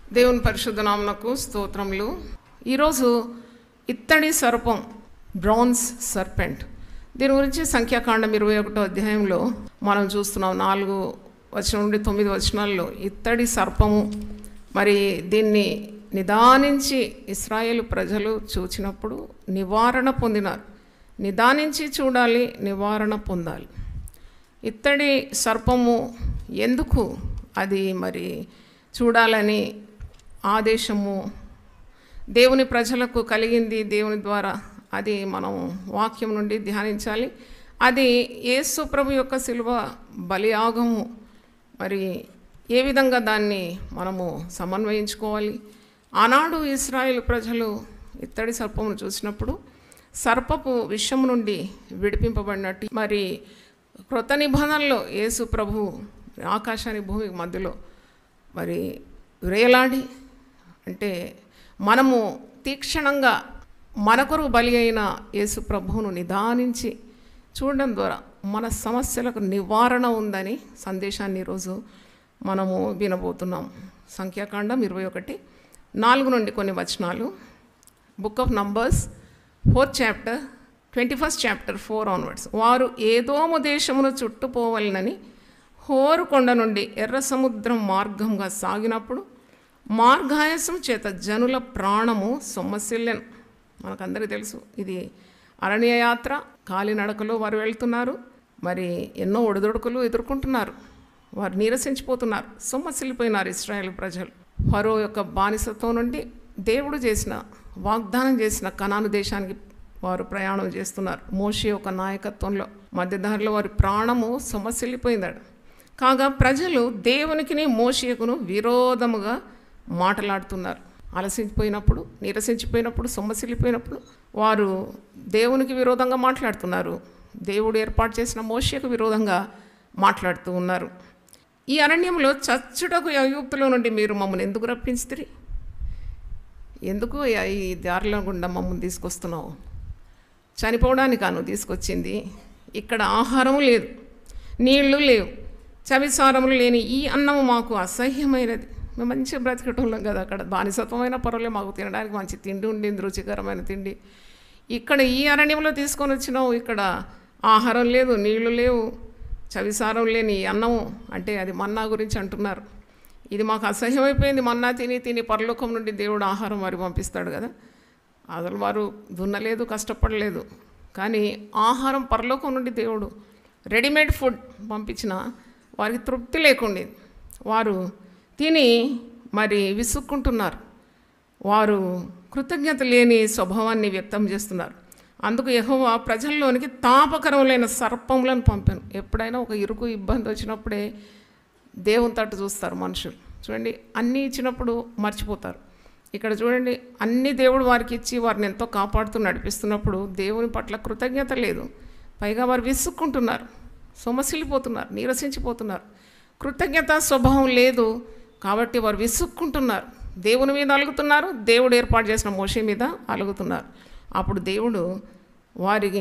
దేవుని పరిశుద్ధ నామనకు స్తోత్రములు ఈరోజు ఇత్తడి సర్పం బ్రాన్స్ సర్పెంట్ దీని గురించి సంఖ్యాకాండం ఇరవై ఒకటో అధ్యాయంలో మనం చూస్తున్నాం నాలుగు వచనం నుండి తొమ్మిది వచనాల్లో ఇత్తడి సర్పము మరి దీన్ని నిదానించి ఇస్రాయేల్ ప్రజలు చూచినప్పుడు నివారణ పొందినారు నిదానించి చూడాలి నివారణ పొందాలి ఇత్తడి సర్పము ఎందుకు అది మరి చూడాలని ఆదేశము దేవుని ప్రజలకు కలిగింది దేవుని ద్వారా అది మనం వాక్యం నుండి ధ్యానించాలి అది యేసు ప్రభు యొక్క శిలువ బలియాగము మరి ఏ విధంగా దాన్ని మనము సమన్వయించుకోవాలి ఆనాడు ఇస్రాయేల్ ప్రజలు ఇత్తడి సర్పమును చూసినప్పుడు సర్పపు విషం నుండి విడిపింపబడినట్టు మరి కృత నిబంధనలో యేసు ప్రభు ఆకాశానికి భూమికి మధ్యలో మరి వేలాడి అంటే మనము తీక్షణంగా మన కొరకు బలి అయిన యేసు ప్రభువును నిదానించి చూడడం ద్వారా మన సమస్యలకు నివారణ ఉందని సందేశాన్ని ఈరోజు మనము వినబోతున్నాం సంఖ్యాకాండం ఇరవై ఒకటి నాలుగు నుండి కొన్ని వచనాలు book of Numbers fourth chapter twenty first chapter four onwards వారు ఏదోము దేశమును చుట్టుపోవలనని హోరు కొండ నుండి ఎర్ర సముద్రం మార్గంగా సాగినప్పుడు మార్గాయసం చేత జనుల ప్రాణము సొమ్మసిల్లెను మనకందరికీ తెలుసు ఇది అరణ్య యాత్ర కాలినడకలో వారు వెళ్తున్నారు మరి ఎన్నో ఒడిదొడుకులు ఎదుర్కొంటున్నారు వారు నీరసించిపోతున్నారు సొమ్మసిల్లిపోయినారు ఇస్రాయేల్ ప్రజలు ఫరో యొక్క బానిసత్వం నుండి దేవుడు చేసిన వాగ్దానం చేసిన కనాను దేశానికి వారు ప్రయాణం చేస్తున్నారు మోషి యొక్క నాయకత్వంలో మధ్యదారిలో వారి ప్రాణము సొమ్మసిల్లిపోయిందాడు కాగా ప్రజలు దేవునికిని మోషియకును విరోధముగా మాటలాడుతున్నారు అలసించిపోయినప్పుడు నీరసించిపోయినప్పుడు సొమ్మసిల్లిపోయినప్పుడు వారు దేవునికి విరోధంగా మాట్లాడుతున్నారు దేవుడు ఏర్పాటు చేసిన మోషకు విరోధంగా మాట్లాడుతూ ఉన్నారు ఈ అరణ్యంలో చచ్చుటకు అయుక్తులో నుండి మీరు మమ్మల్ని ఎందుకు రప్పించితిరి ఎందుకు ఈ దారిలో గుండా మమ్మల్ని తీసుకొస్తున్నావు చనిపోవడానికి కాను తీసుకొచ్చింది ఇక్కడ ఆహారము లేదు నీళ్లు లేవు చవిసారములు లేని ఈ అన్నము మాకు అసహ్యమైనది మేము మంచిగా బ్రతికటంలో కదా అక్కడ బానిసత్వమైన పర్వాలే మాకు తినడానికి మంచి తిండి ఉండింది రుచికరమైన తిండి ఇక్కడ ఈ అరణ్యంలో తీసుకొని వచ్చినావు ఇక్కడ ఆహారం లేదు నీళ్లు లేవు చవిసారం లేని ఈ అన్నము అంటే అది మన్నా గురించి అంటున్నారు ఇది మాకు అసహ్యమైపోయింది మన్నా తిని తిని పరలోకం నుండి దేవుడు ఆహారం వారికి పంపిస్తాడు కదా అసలు వారు దున్నలేదు కష్టపడలేదు కానీ ఆహారం పరలోకం నుండి దేవుడు రెడీమేడ్ ఫుడ్ పంపించిన వారికి తృప్తి లేకుండేది వారు తిని మరి విసుక్కుంటున్నారు వారు కృతజ్ఞత లేని స్వభావాన్ని వ్యక్తం చేస్తున్నారు అందుకు యహోవా ప్రజల్లోనికి తాపకరములైన సర్పములను పంపాను ఎప్పుడైనా ఒక ఇరుకు ఇబ్బంది వచ్చినప్పుడే దేవుని తట్టు చూస్తారు మనుషులు చూడండి అన్నీ ఇచ్చినప్పుడు మర్చిపోతారు ఇక్కడ చూడండి అన్ని దేవుడు వారికి ఇచ్చి వారిని ఎంతో కాపాడుతూ నడిపిస్తున్నప్పుడు దేవుని పట్ల కృతజ్ఞత లేదు పైగా వారు విసుక్కుంటున్నారు సొమసిల్లిపోతున్నారు నీరసించిపోతున్నారు కృతజ్ఞత స్వభావం లేదు కాబట్టి వారు విసుక్కుంటున్నారు దేవుని మీద అలుగుతున్నారు దేవుడు ఏర్పాటు చేసిన మోషే మీద అలుగుతున్నారు అప్పుడు దేవుడు వారికి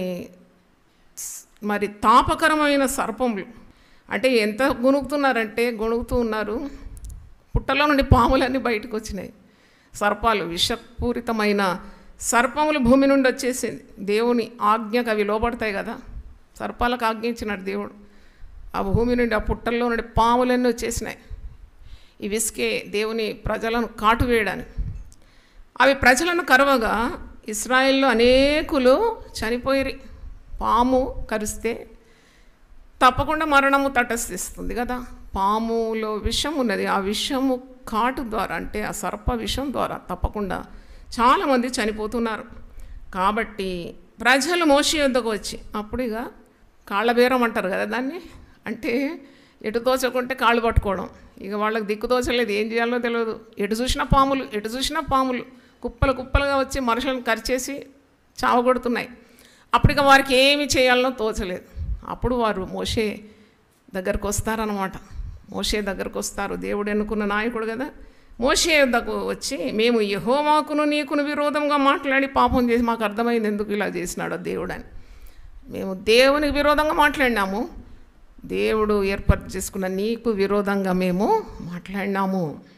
మరి తాపకరమైన సర్పములు అంటే ఎంత గొణుగుతున్నారంటే గొణుగుతూ ఉన్నారు పుట్టలో నుండి పాములన్నీ బయటకు వచ్చినాయి సర్పాలు విషపూరితమైన సర్పములు భూమి నుండి వచ్చేసింది దేవుని ఆజ్ఞకు అవి లోపడతాయి కదా సర్పాలకు ఆజ్ఞ ఇచ్చినాడు దేవుడు ఆ భూమి నుండి ఆ పుట్టల్లో నుండి పాములన్నీ వచ్చేసినాయి ఈ విసికే దేవుని ప్రజలను కాటు వేయడానికి అవి ప్రజలను కరవగా ఇస్రాయిల్లో అనేకులు చనిపోయి పాము కరిస్తే తప్పకుండా మరణము తటస్థిస్తుంది కదా పాములో విషం ఉన్నది ఆ విషము కాటు ద్వారా అంటే ఆ సర్ప విషం ద్వారా తప్పకుండా చాలామంది చనిపోతున్నారు కాబట్టి ప్రజలు మోసి వద్దకు వచ్చి అప్పుడు ఇక కాళ్ళబేరం అంటారు కదా దాన్ని అంటే ఎటు తోచకుంటే కాళ్ళు పట్టుకోవడం ఇక వాళ్ళకి దిక్కు తోచలేదు ఏం చేయాలో తెలియదు ఎటు చూసినా పాములు ఎటు చూసినా పాములు కుప్పలు కుప్పలుగా వచ్చి మనుషులను కరిచేసి చావగొడుతున్నాయి అప్పుడు ఇక వారికి ఏమి చేయాలనో తోచలేదు అప్పుడు వారు మోషే దగ్గరకు వస్తారనమాట మోషే దగ్గరకు వస్తారు దేవుడు ఎన్నుకున్న నాయకుడు కదా మోషే వద్దకు వచ్చి మేము యహోమాకును నీకును విరోధంగా మాట్లాడి పాపం చేసి మాకు అర్థమైంది ఎందుకు ఇలా చేసినాడో దేవుడు అని మేము దేవునికి విరోధంగా మాట్లాడినాము దేవుడు ఏర్పాటు చేసుకున్న నీకు విరోధంగా మేము మాట్లాడినాము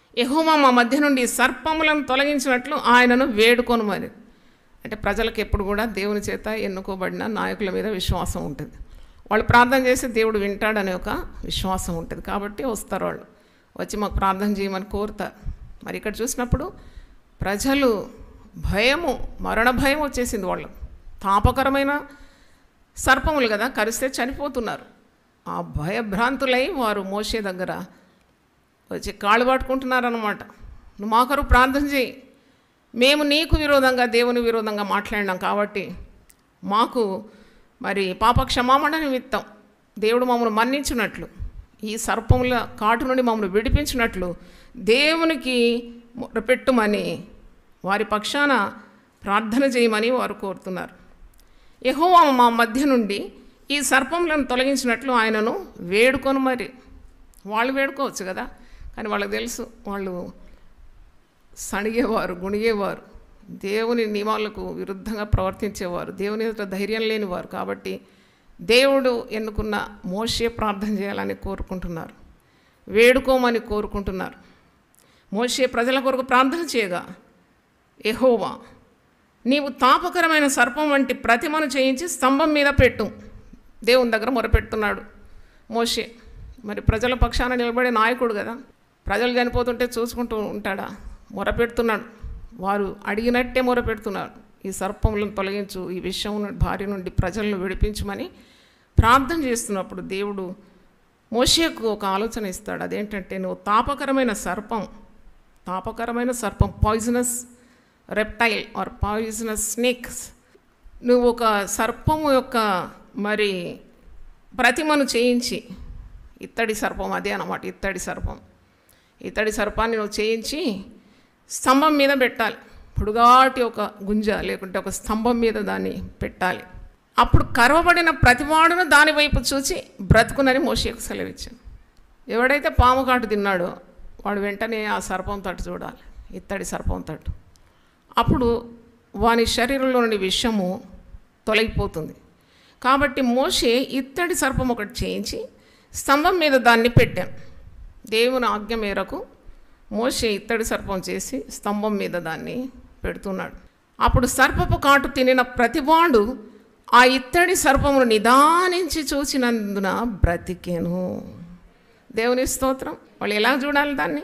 యెహోవా మా మధ్య నుండి సర్పములను తొలగించినట్లు ఆయనను వేడుకొను మరి అంటే ప్రజలకు ఎప్పుడు కూడా దేవుని చేత ఎన్నుకోబడిన నాయకుల మీద విశ్వాసం ఉంటుంది వాళ్ళు ప్రార్థన చేసి దేవుడు వింటాడనే ఒక విశ్వాసం ఉంటుంది కాబట్టి వస్తారు వాళ్ళు వచ్చి మాకు ప్రార్థన చేయమని కోరుతారు మరి ఇక్కడ చూసినప్పుడు ప్రజలు భయము మరణ భయం వచ్చేసింది వాళ్ళు తాపకరమైన సర్పములు కదా కరిస్తే చనిపోతున్నారు ఆ భయభ్రాంతులై వారు మోసే దగ్గర వచ్చి కాళ్ళు పట్టుకుంటున్నారనమాట నువ్వు మాకరు ప్రార్థన చేయి మేము నీకు విరోధంగా దేవుని విరోధంగా మాట్లాడినాం కాబట్టి మాకు మరి పాప క్షమాపణ నిమిత్తం దేవుడు మమ్మల్ని మన్నించినట్లు ఈ సర్పముల కాటు నుండి మమ్మల్ని విడిపించినట్లు దేవునికి పెట్టుమని వారి పక్షాన ప్రార్థన చేయమని వారు కోరుతున్నారు యెహోవా మా మధ్య నుండి ఈ సర్పములను తొలగించినట్లు ఆయనను వేడుకొని మరి వాళ్ళు వేడుకోవచ్చు కదా కానీ వాళ్ళకి తెలుసు వాళ్ళు సణిగేవారు గుణిగేవారు దేవుని నియమాలకు విరుద్ధంగా ప్రవర్తించేవారు దేవుని ఎదుట ధైర్యం లేనివారు కాబట్టి దేవుడు ఎన్నుకున్న మోషే ప్రార్థన చేయాలని కోరుకుంటున్నారు వేడుకోమని కోరుకుంటున్నారు మోషే ప్రజల కొరకు ప్రార్థన చేయగా ఎహోవా నీవు తాపకరమైన సర్పం వంటి ప్రతిమను చేయించి స్తంభం మీద పెట్టు దేవుని దగ్గర మొరపెడుతున్నాడు మోషే మరి ప్రజల పక్షాన నిలబడే నాయకుడు కదా ప్రజలు చనిపోతుంటే చూసుకుంటూ ఉంటాడా మొరపెడుతున్నాడు వారు అడిగినట్టే మొరపెడుతున్నారు ఈ సర్పములను తొలగించు ఈ విషయం నుండి భార్య నుండి ప్రజలను విడిపించమని ప్రార్థన చేస్తున్నప్పుడు దేవుడు మోషేకు ఒక ఆలోచన ఇస్తాడు అదేంటంటే నువ్వు తాపకరమైన సర్పం తాపకరమైన సర్పం poisonous reptile or poisonous snakes నువ్వు ఒక సర్పము యొక్క మరి ప్రతిమను చేయించి ఇత్తడి సర్పం అదే అన్నమాట ఇత్తడి సర్పం ఇత్తడి సర్పాన్ని నువ్వు చేయించి స్తంభం మీద పెట్టాలి పొడుగాటి ఒక గుంజ లేకుంటే ఒక స్తంభం మీద దాన్ని పెట్టాలి అప్పుడు కరవబడిన ప్రతివాడును దాని వైపు చూచి బ్రతుకునని మోషేకు సెలవిచ్చాను ఎవడైతే పాము కాటు తిన్నాడో వాడు వెంటనే ఆ సర్పం తట్టు చూడాలి ఇత్తడి సర్పం తట్టు అప్పుడు వాని శరీరంలో నుండి విషము తొలగిపోతుంది కాబట్టి మోషే ఇత్తడి సర్పం ఒకటి చేయించి స్తంభం మీద దాన్ని పెట్టాను దేవుని ఆజ్ఞ మేరకు మోషే ఇత్తడి సర్పం చేసి స్తంభం మీద దాన్ని పెడుతున్నాడు అప్పుడు సర్పపు కాటు తినిన ప్రతివాడు ఆ ఇత్తడి సర్పమును నిదానించి చూసినందున బ్రతికెను దేవుని స్తోత్రం వాళ్ళు ఎలా చూడాలి దాన్ని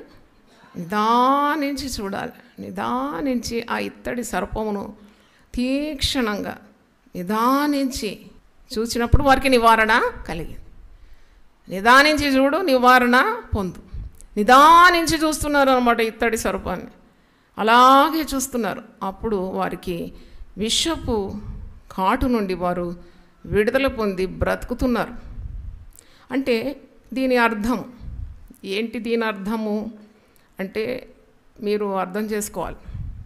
నిదానించి చూడాలి నిదానించి ఆ ఇత్తడి సర్పమును తీక్షణంగా నిదానించి చూసినప్పుడు వారికి నివారణ కలిగింది నిదానించి చూడు నివారణ పొందు నిదానించి చూస్తున్నారు అనమాట ఇత్తడి సర్పాన్ని అలాగే చూస్తున్నారు అప్పుడు వారికి విషపు కాటు నుండి వారు విడుదల పొంది బ్రతుకుతున్నారు అంటే దీని అర్థం ఏంటి దీని అర్థము అంటే మీరు అర్థం చేసుకోవాలి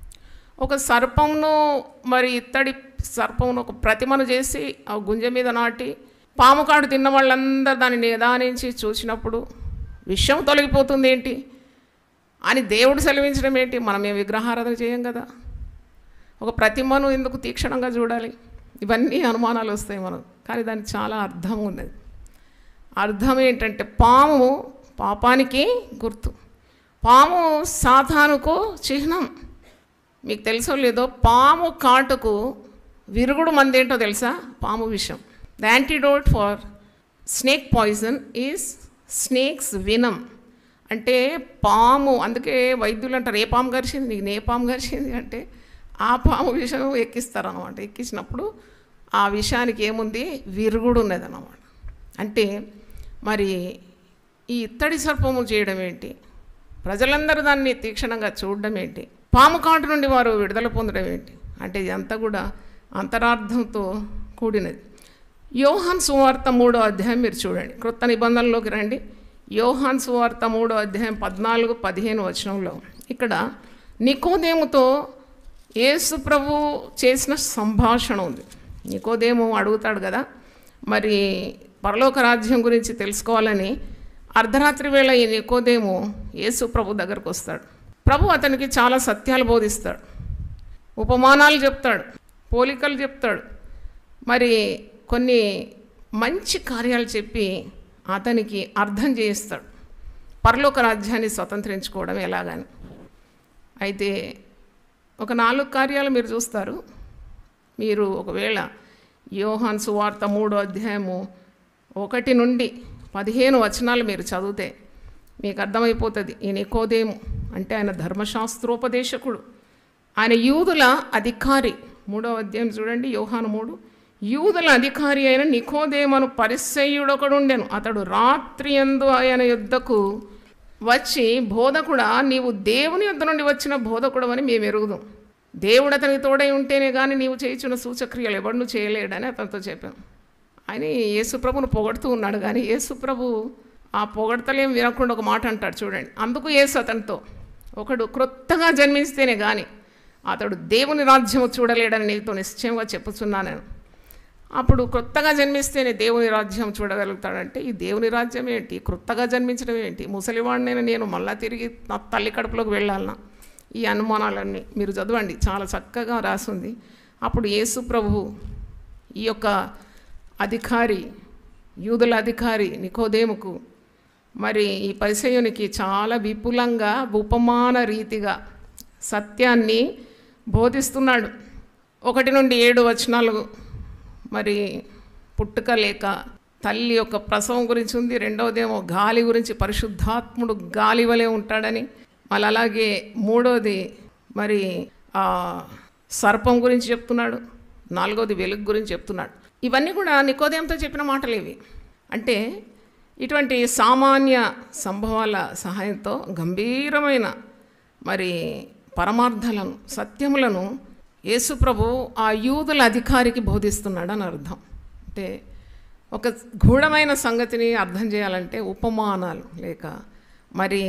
ఒక సర్పంను మరి ఇత్తడి సర్పంను ఒక ప్రతిమను చేసి ఆ గుంజ మీద నాటి పాము కాడు తిన్న వాళ్ళందరూ దాన్ని నిదానించి చూసినప్పుడు విషయం తొలగిపోతుంది ఏంటి అని దేవుడు సెలవించడం ఏంటి మనం ఏ విగ్రహారాధన చేయం కదా ఒక ప్రతిమను ఎందుకు తీక్షణంగా చూడాలి ఇవన్నీ అనుమానాలు వస్తాయి మనం కానీ దానికి చాలా అర్థం ఉన్నది అర్థం ఏంటంటే పాము పాపానికి గుర్తు పాము సాతానుకు చిహ్నం మీకు తెలుసో లేదో పాము కాటుకు విరుగుడు మంది ఏంటో తెలుసా పాము విషం the antidote for snake poison is snake's venom అంటే పాము అందుకే వైద్యులు అంటారు ఏ పాము గరిచింది నీకు ఏ పాము గరిచింది అంటే ఆ పాము విషం ఎక్కిస్తారనమాట ఎక్కించినప్పుడు ఆ విషయానికి ఏముంది విరుగుడు ఉన్నది అన్నమాట అంటే మరి ఈ ఇత్తడి సర్పము చేయడం ఏంటి ప్రజలందరూ దాన్ని తీక్షణంగా చూడడం ఏంటి పాము కాటు నుండి వారు విడుదల పొందడం ఏంటి అంటే ఇదంతా కూడా అంతరార్థంతో కూడినది యోహాన్ సువార్త మూడో అధ్యాయం మీరు చూడండి క్రొత్త నిబంధనలోకి రండి యోహాన్ సువార్త మూడో అధ్యాయం పద్నాలుగు పదిహేను వచనంలో ఇక్కడ నికోదేముతో యేసు ప్రభు చేసిన సంభాషణ ఉంది నికోదేము అడుగుతాడు కదా మరి పరలోక రాజ్యం గురించి తెలుసుకోవాలని అర్ధరాత్రి వేళ ఈ నికోదేము యేసు ప్రభు దగ్గరకు వస్తాడు ప్రభు అతనికి చాలా సత్యాలు బోధిస్తాడు ఉపమానాలు చెప్తాడు పోలికలు చెప్తాడు మరి కొన్ని మంచి కార్యాలు చెప్పి అతనికి అర్థం చేయిస్తాడు పరలోక రాజ్యాన్ని స్వతంత్రించుకోవడం ఎలాగని అయితే ఒక నాలుగు కార్యాలు మీరు చూస్తారు మీరు ఒకవేళ యోహాన్ సువార్త మూడో అధ్యాయము ఒకటి నుండి పదిహేను వచనాలు మీరు చదివితే మీకు అర్థమైపోతుంది ఈ నికోదేము అంటే ఆయన ధర్మశాస్త్రోపదేశకుడు ఆయన యూదుల అధికారి మూడో అధ్యాయం చూడండి యోహాను మూడు యూదుల అధికారి అయిన నికోదేమను పరిసయ్యుడొకడు ఉండెను అతడు రాత్రి ఎందు ఆయన యుద్ధకు వచ్చి బోధకుడా నీవు దేవుని యుద్ధ నుండి వచ్చిన బోధకుడు అని మేము ఎరుగుదాం దేవుడు అతనికి తోడై ఉంటేనే కానీ నీవు చేయించిన సూచక్రియలు ఎవడు చేయలేడని అతనితో చెప్పాం ఆయన యేసుప్రభును పొగడుతూ ఉన్నాడు కానీ యేసుప్రభు ఆ పొగడతలేం వినకుండా ఒక మాట అంటాడు చూడండి అందుకు యేసు అతనితో ఒకడు క్రొత్తగా జన్మిస్తేనే కానీ అతడు దేవుని రాజ్యము చూడలేడని నీతో నిశ్చయంగా చెప్పుచున్నాను నేను అప్పుడు కొత్తగా జన్మిస్తేనే దేవుని రాజ్యం చూడగలుగుతాడంటే ఈ దేవుని రాజ్యం ఏంటి క్రొత్తగా జన్మించడం ఏంటి ముసలివాడినైనా నేను మళ్ళా తిరిగి నా తల్లి కడుపులోకి వెళ్ళాలన్నా ఈ అనుమానాలన్నీ మీరు చదవండి చాలా చక్కగా రాసింది అప్పుడు యేసు ప్రభు ఈ యొక్క అధికారి యూదుల అధికారి నికోదేముకు మరి ఈ పరిసయునికి చాలా విపులంగా ఉపమాన రీతిగా సత్యాన్ని బోధిస్తున్నాడు ఒకటి నుండి ఏడు వచనాలు మరి పుట్టుక లేక తల్లి యొక్క ప్రసవం గురించి ఉంది రెండవదేమో గాలి గురించి పరిశుద్ధాత్ముడు గాలి వలె ఉంటాడని మళ్ళీ అలాగే మూడోది మరి ఆ, సర్పం గురించి చెప్తున్నాడు నాలుగోది వెలుగు గురించి చెప్తున్నాడు ఇవన్నీ కూడా నికోదయంతో చెప్పిన మాటలు ఇవి అంటే ఇటువంటి సామాన్య సంభవాల సహాయంతో గంభీరమైన మరి పరమార్థాలను సత్యములను యేసుప్రభు ఆ యూదుల అధికారికి బోధిస్తున్నాడు అని అర్థం అంటే ఒక గూఢమైన సంగతిని అర్థం చేయాలంటే ఉపమానాలు లేక మరి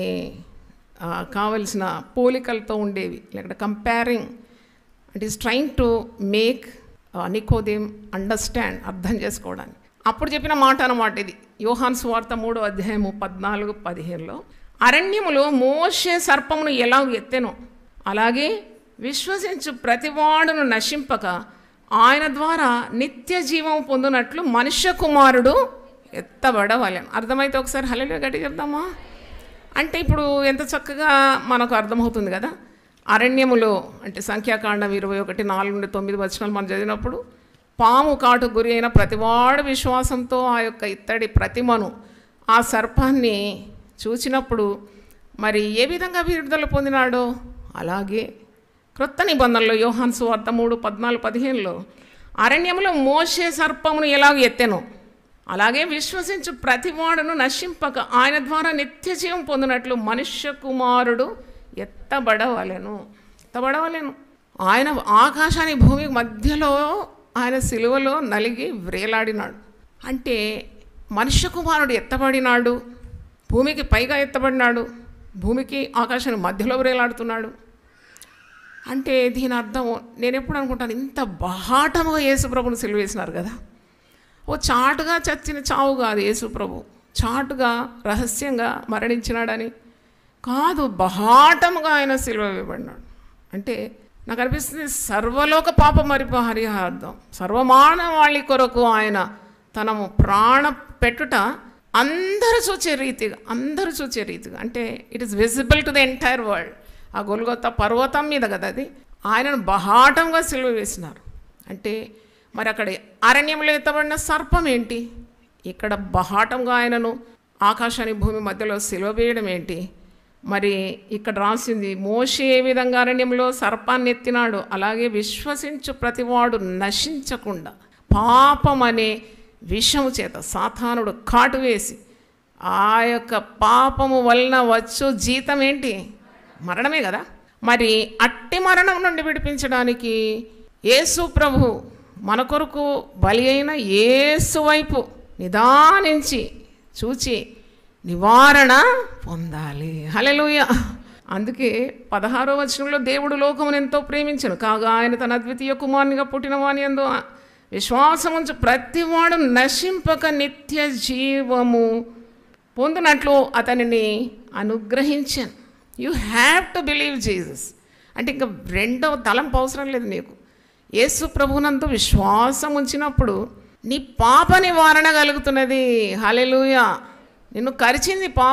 ఆ, కావలసిన పోలికలతో ఉండేవి లేకపోతే కంపేరింగ్ అంటే is trying to make Nicodemus understand అర్థం చేసుకోవడానికి అప్పుడు చెప్పిన మాట అన్నమాట ఇది యోహాన్ స్వార్థ మూడో అధ్యాయము పద్నాలుగు పదిహేనులో అరణ్యములో మోషే సర్పమును ఎలా ఎత్తెనో అలాగే విశ్వసించు ప్రతివాడును నశింపక ఆయన ద్వారా నిత్య జీవం పొందినట్లు మనుష్య కుమారుడు ఎత్తబడవలెను అర్థమైతే ఒకసారి హలో గట్టి చెప్దామా అంటే ఇప్పుడు ఎంత చక్కగా మనకు అర్థమవుతుంది కదా అరణ్యములో అంటే సంఖ్యాకాండం ఇరవై ఒకటి నాలుగు నుండి తొమ్మిది వచనాలు మనం చదివినప్పుడు పాము కాటు గురి అయిన ప్రతివాడు విశ్వాసంతో ఆ యొక్క ఇత్తడి ప్రతిమను ఆ సర్పాన్ని చూచినప్పుడు మరి ఏ విధంగా విడుదల పొందినాడో అలాగే క్రొత్త నిబంధనలో యోహాన్ సువార్త మూడు పద్నాలుగు పదిహేనులో అరణ్యంలో మోసే సర్పమును ఎలాగ ఎత్తెనో అలాగే విశ్వసించు ప్రతివాడును నశింపక ఆయన ద్వారా నిత్య జీవం పొందినట్లు మనుష్య కుమారుడు ఎత్తబడవలెను ఎత్తబడవలెను ఆయన ఆకాశానికి భూమి మధ్యలో ఆయన సిలువలో నలిగి వ్రేలాడినాడు అంటే మనుష్య కుమారుడు ఎత్తబడినాడు భూమికి పైగా ఎత్తబడినాడు భూమికి ఆకాశానికి మధ్యలో వ్రేలాడుతున్నాడు అంటే దీని అర్థం నేను ఎప్పుడు అనుకుంటాను ఇంత బహాటముగా యేసుప్రభుని సిలువేసినారు కదా ఓ చాటుగా చచ్చిన చావు కాదు యేసుప్రభు చాటుగా రహస్యంగా మరణించినాడని కాదు బహాటముగా ఆయన సిలువ వేయబడినాడు అంటే నాకు అనిపిస్తుంది సర్వలోక పాప మరిపహరిహార్థం సర్వమానవాళి కొరకు ఆయన తనము ప్రాణ పెట్టుట అందరూ చూచే రీతిగా అందరూ చూచే రీతిగా అంటే it is visible to the entire world ఆ గొల్గొత్త పర్వతం మీద కదా అది ఆయనను బహాటంగా సిలువ వేసినారు అంటే మరి అక్కడ అరణ్యంలో ఎత్తబడిన సర్పం ఏంటి ఇక్కడ బహాటంగా ఆయనను ఆకాశానికి భూమి మధ్యలో సిలువ వేయడం ఏంటి మరి ఇక్కడ రాసింది మోషే ఏ విధంగా అరణ్యంలో సర్పాన్ని ఎత్తినాడు అలాగే విశ్వసించు ప్రతివాడు నశించకుండా పాపం అనే విషము చేత సాతానుడు కాటు వేసి ఆ యొక్క పాపము వలన వచ్చు జీతం ఏంటి మరణమే కదా మరి అట్టి మరణం నుండి విడిపించడానికి యేసు ప్రభు మన కొరకు బలి అయిన యేసు వైపు నిదానించి చూచి నివారణ పొందాలి హలెలూయ అందుకే పదహారో వచనంలో దేవుడు లోకమును ఎంతో ప్రేమించను కాగా ఆయన తన అద్వితీయ కుమారునిగా పుట్టిన వాని ఎందు విశ్వాసముంచు ప్రతివాడు నశింపక నిత్య జీవము పొందినట్లు అతనిని అనుగ్రహించాను you have to believe Jesus అంటే ఇంకా రెండవ తలంపు అవసరం లేదు నీకు యేసు ప్రభునందు విశ్వాసం ఉంచినప్పుడు నీ పాప నివారణ కలుగుతున్నది హలెలూయ నిన్ను కరిచింది పాము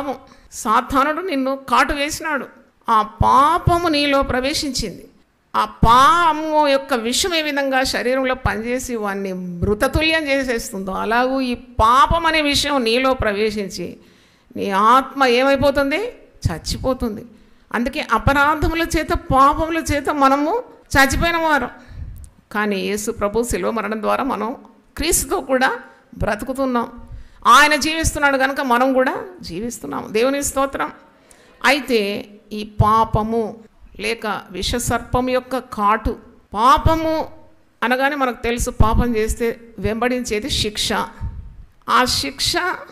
సాతానుడు నిన్ను కాటు వేసినాడు ఆ పాపము నీలో ప్రవేశించింది ఆ పాము యొక్క విషం ఏ విధంగా శరీరంలో పనిచేసి వాడిని మృతతుల్యం చేసేస్తుందో అలాగూ ఈ పాపం అనే విషయం నీలో ప్రవేశించి నీ ఆత్మ ఏమైపోతుంది చచ్చిపోతుంది అందుకే అపరాధముల చేత పాపముల చేత మనము చచ్చిపోయిన వారం కానీ యేసు ప్రభు శిలువ మరణం ద్వారా మనం క్రీస్తుతో కూడా బ్రతుకుతున్నాం ఆయన జీవిస్తున్నాడు కనుక మనం కూడా జీవిస్తున్నాం దేవుని స్తోత్రం అయితే ఈ పాపము లేక విషసర్పం యొక్క కాటు పాపము అనగానే మనకు తెలుసు పాపం చేస్తే వెంబడించేది శిక్ష ఆ శిక్ష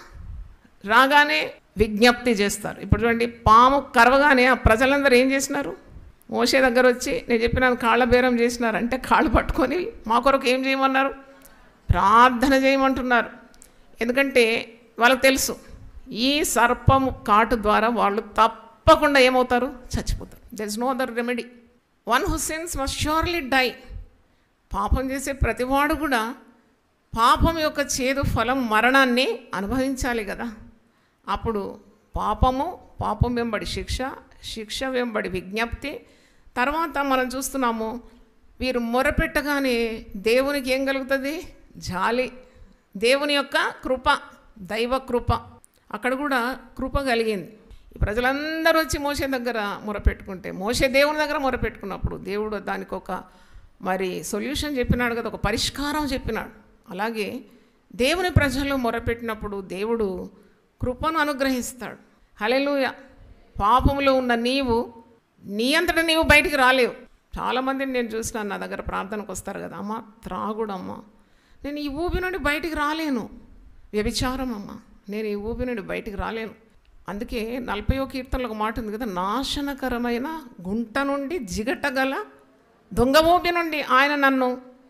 రాగానే విజ్ఞప్తి చేస్తారు ఇప్పుడు చూడండి పాము కరవగానే ఆ ప్రజలందరూ ఏం చేసినారు మోసే దగ్గర వచ్చి నేను చెప్పినాను కాళ్ళ బేరం చేసినారు అంటే కాళ్ళు పట్టుకొని మా కొరకు ఏం చేయమన్నారు ప్రార్థన చేయమంటున్నారు ఎందుకంటే వాళ్ళకి తెలుసు ఈ సర్పము కాటు ద్వారా వాళ్ళు తప్పకుండా ఏమవుతారు చచ్చిపోతారు there is no other remedy one who sins must surely die పాపం చేసే ప్రతివాడు కూడా పాపం యొక్క చేదు ఫలం మరణాన్ని అనుభవించాలి కదా అప్పుడు పాపము పాపం వెంబడి శిక్ష శిక్ష వెంబడి విజ్ఞప్తి తర్వాత మనం చూస్తున్నాము వీరు మొరపెట్టగానే దేవునికి ఏం కలుగుతుంది జాలి దేవుని యొక్క కృప దైవ కృప అక్కడ కూడా కృప కలిగింది ఈ ప్రజలందరూ వచ్చి మోసే దగ్గర మొరపెట్టుకుంటే మోసే దేవుని దగ్గర మొరపెట్టుకున్నప్పుడు దేవుడు దానికి ఒక మరి సొల్యూషన్ చెప్పినాడు కదా ఒక పరిష్కారం చెప్పినాడు అలాగే దేవుని ప్రజలు మొరపెట్టినప్పుడు దేవుడు కృపను అనుగ్రహిస్తాడు హలెలూయ పాపములో ఉన్న నీవు నీ అంతటా నీవు బయటికి రాలేవు చాలామందిని నేను చూసినాను నా దగ్గర ప్రార్థనకు వస్తారు కదా అమ్మ త్రాగుడమ్మా నేను ఈ ఊబి నుండి బయటికి రాలేను వ్యభిచారం అమ్మ నేను ఈ ఊబి నుండి బయటికి రాలేను అందుకే నలభై కీర్తనలో ఒక మాట ఉంది కదా నాశనకరమైన గుంట నుండి జిగటగల దొంగ ఊబి నుండి ఆయన నన్ను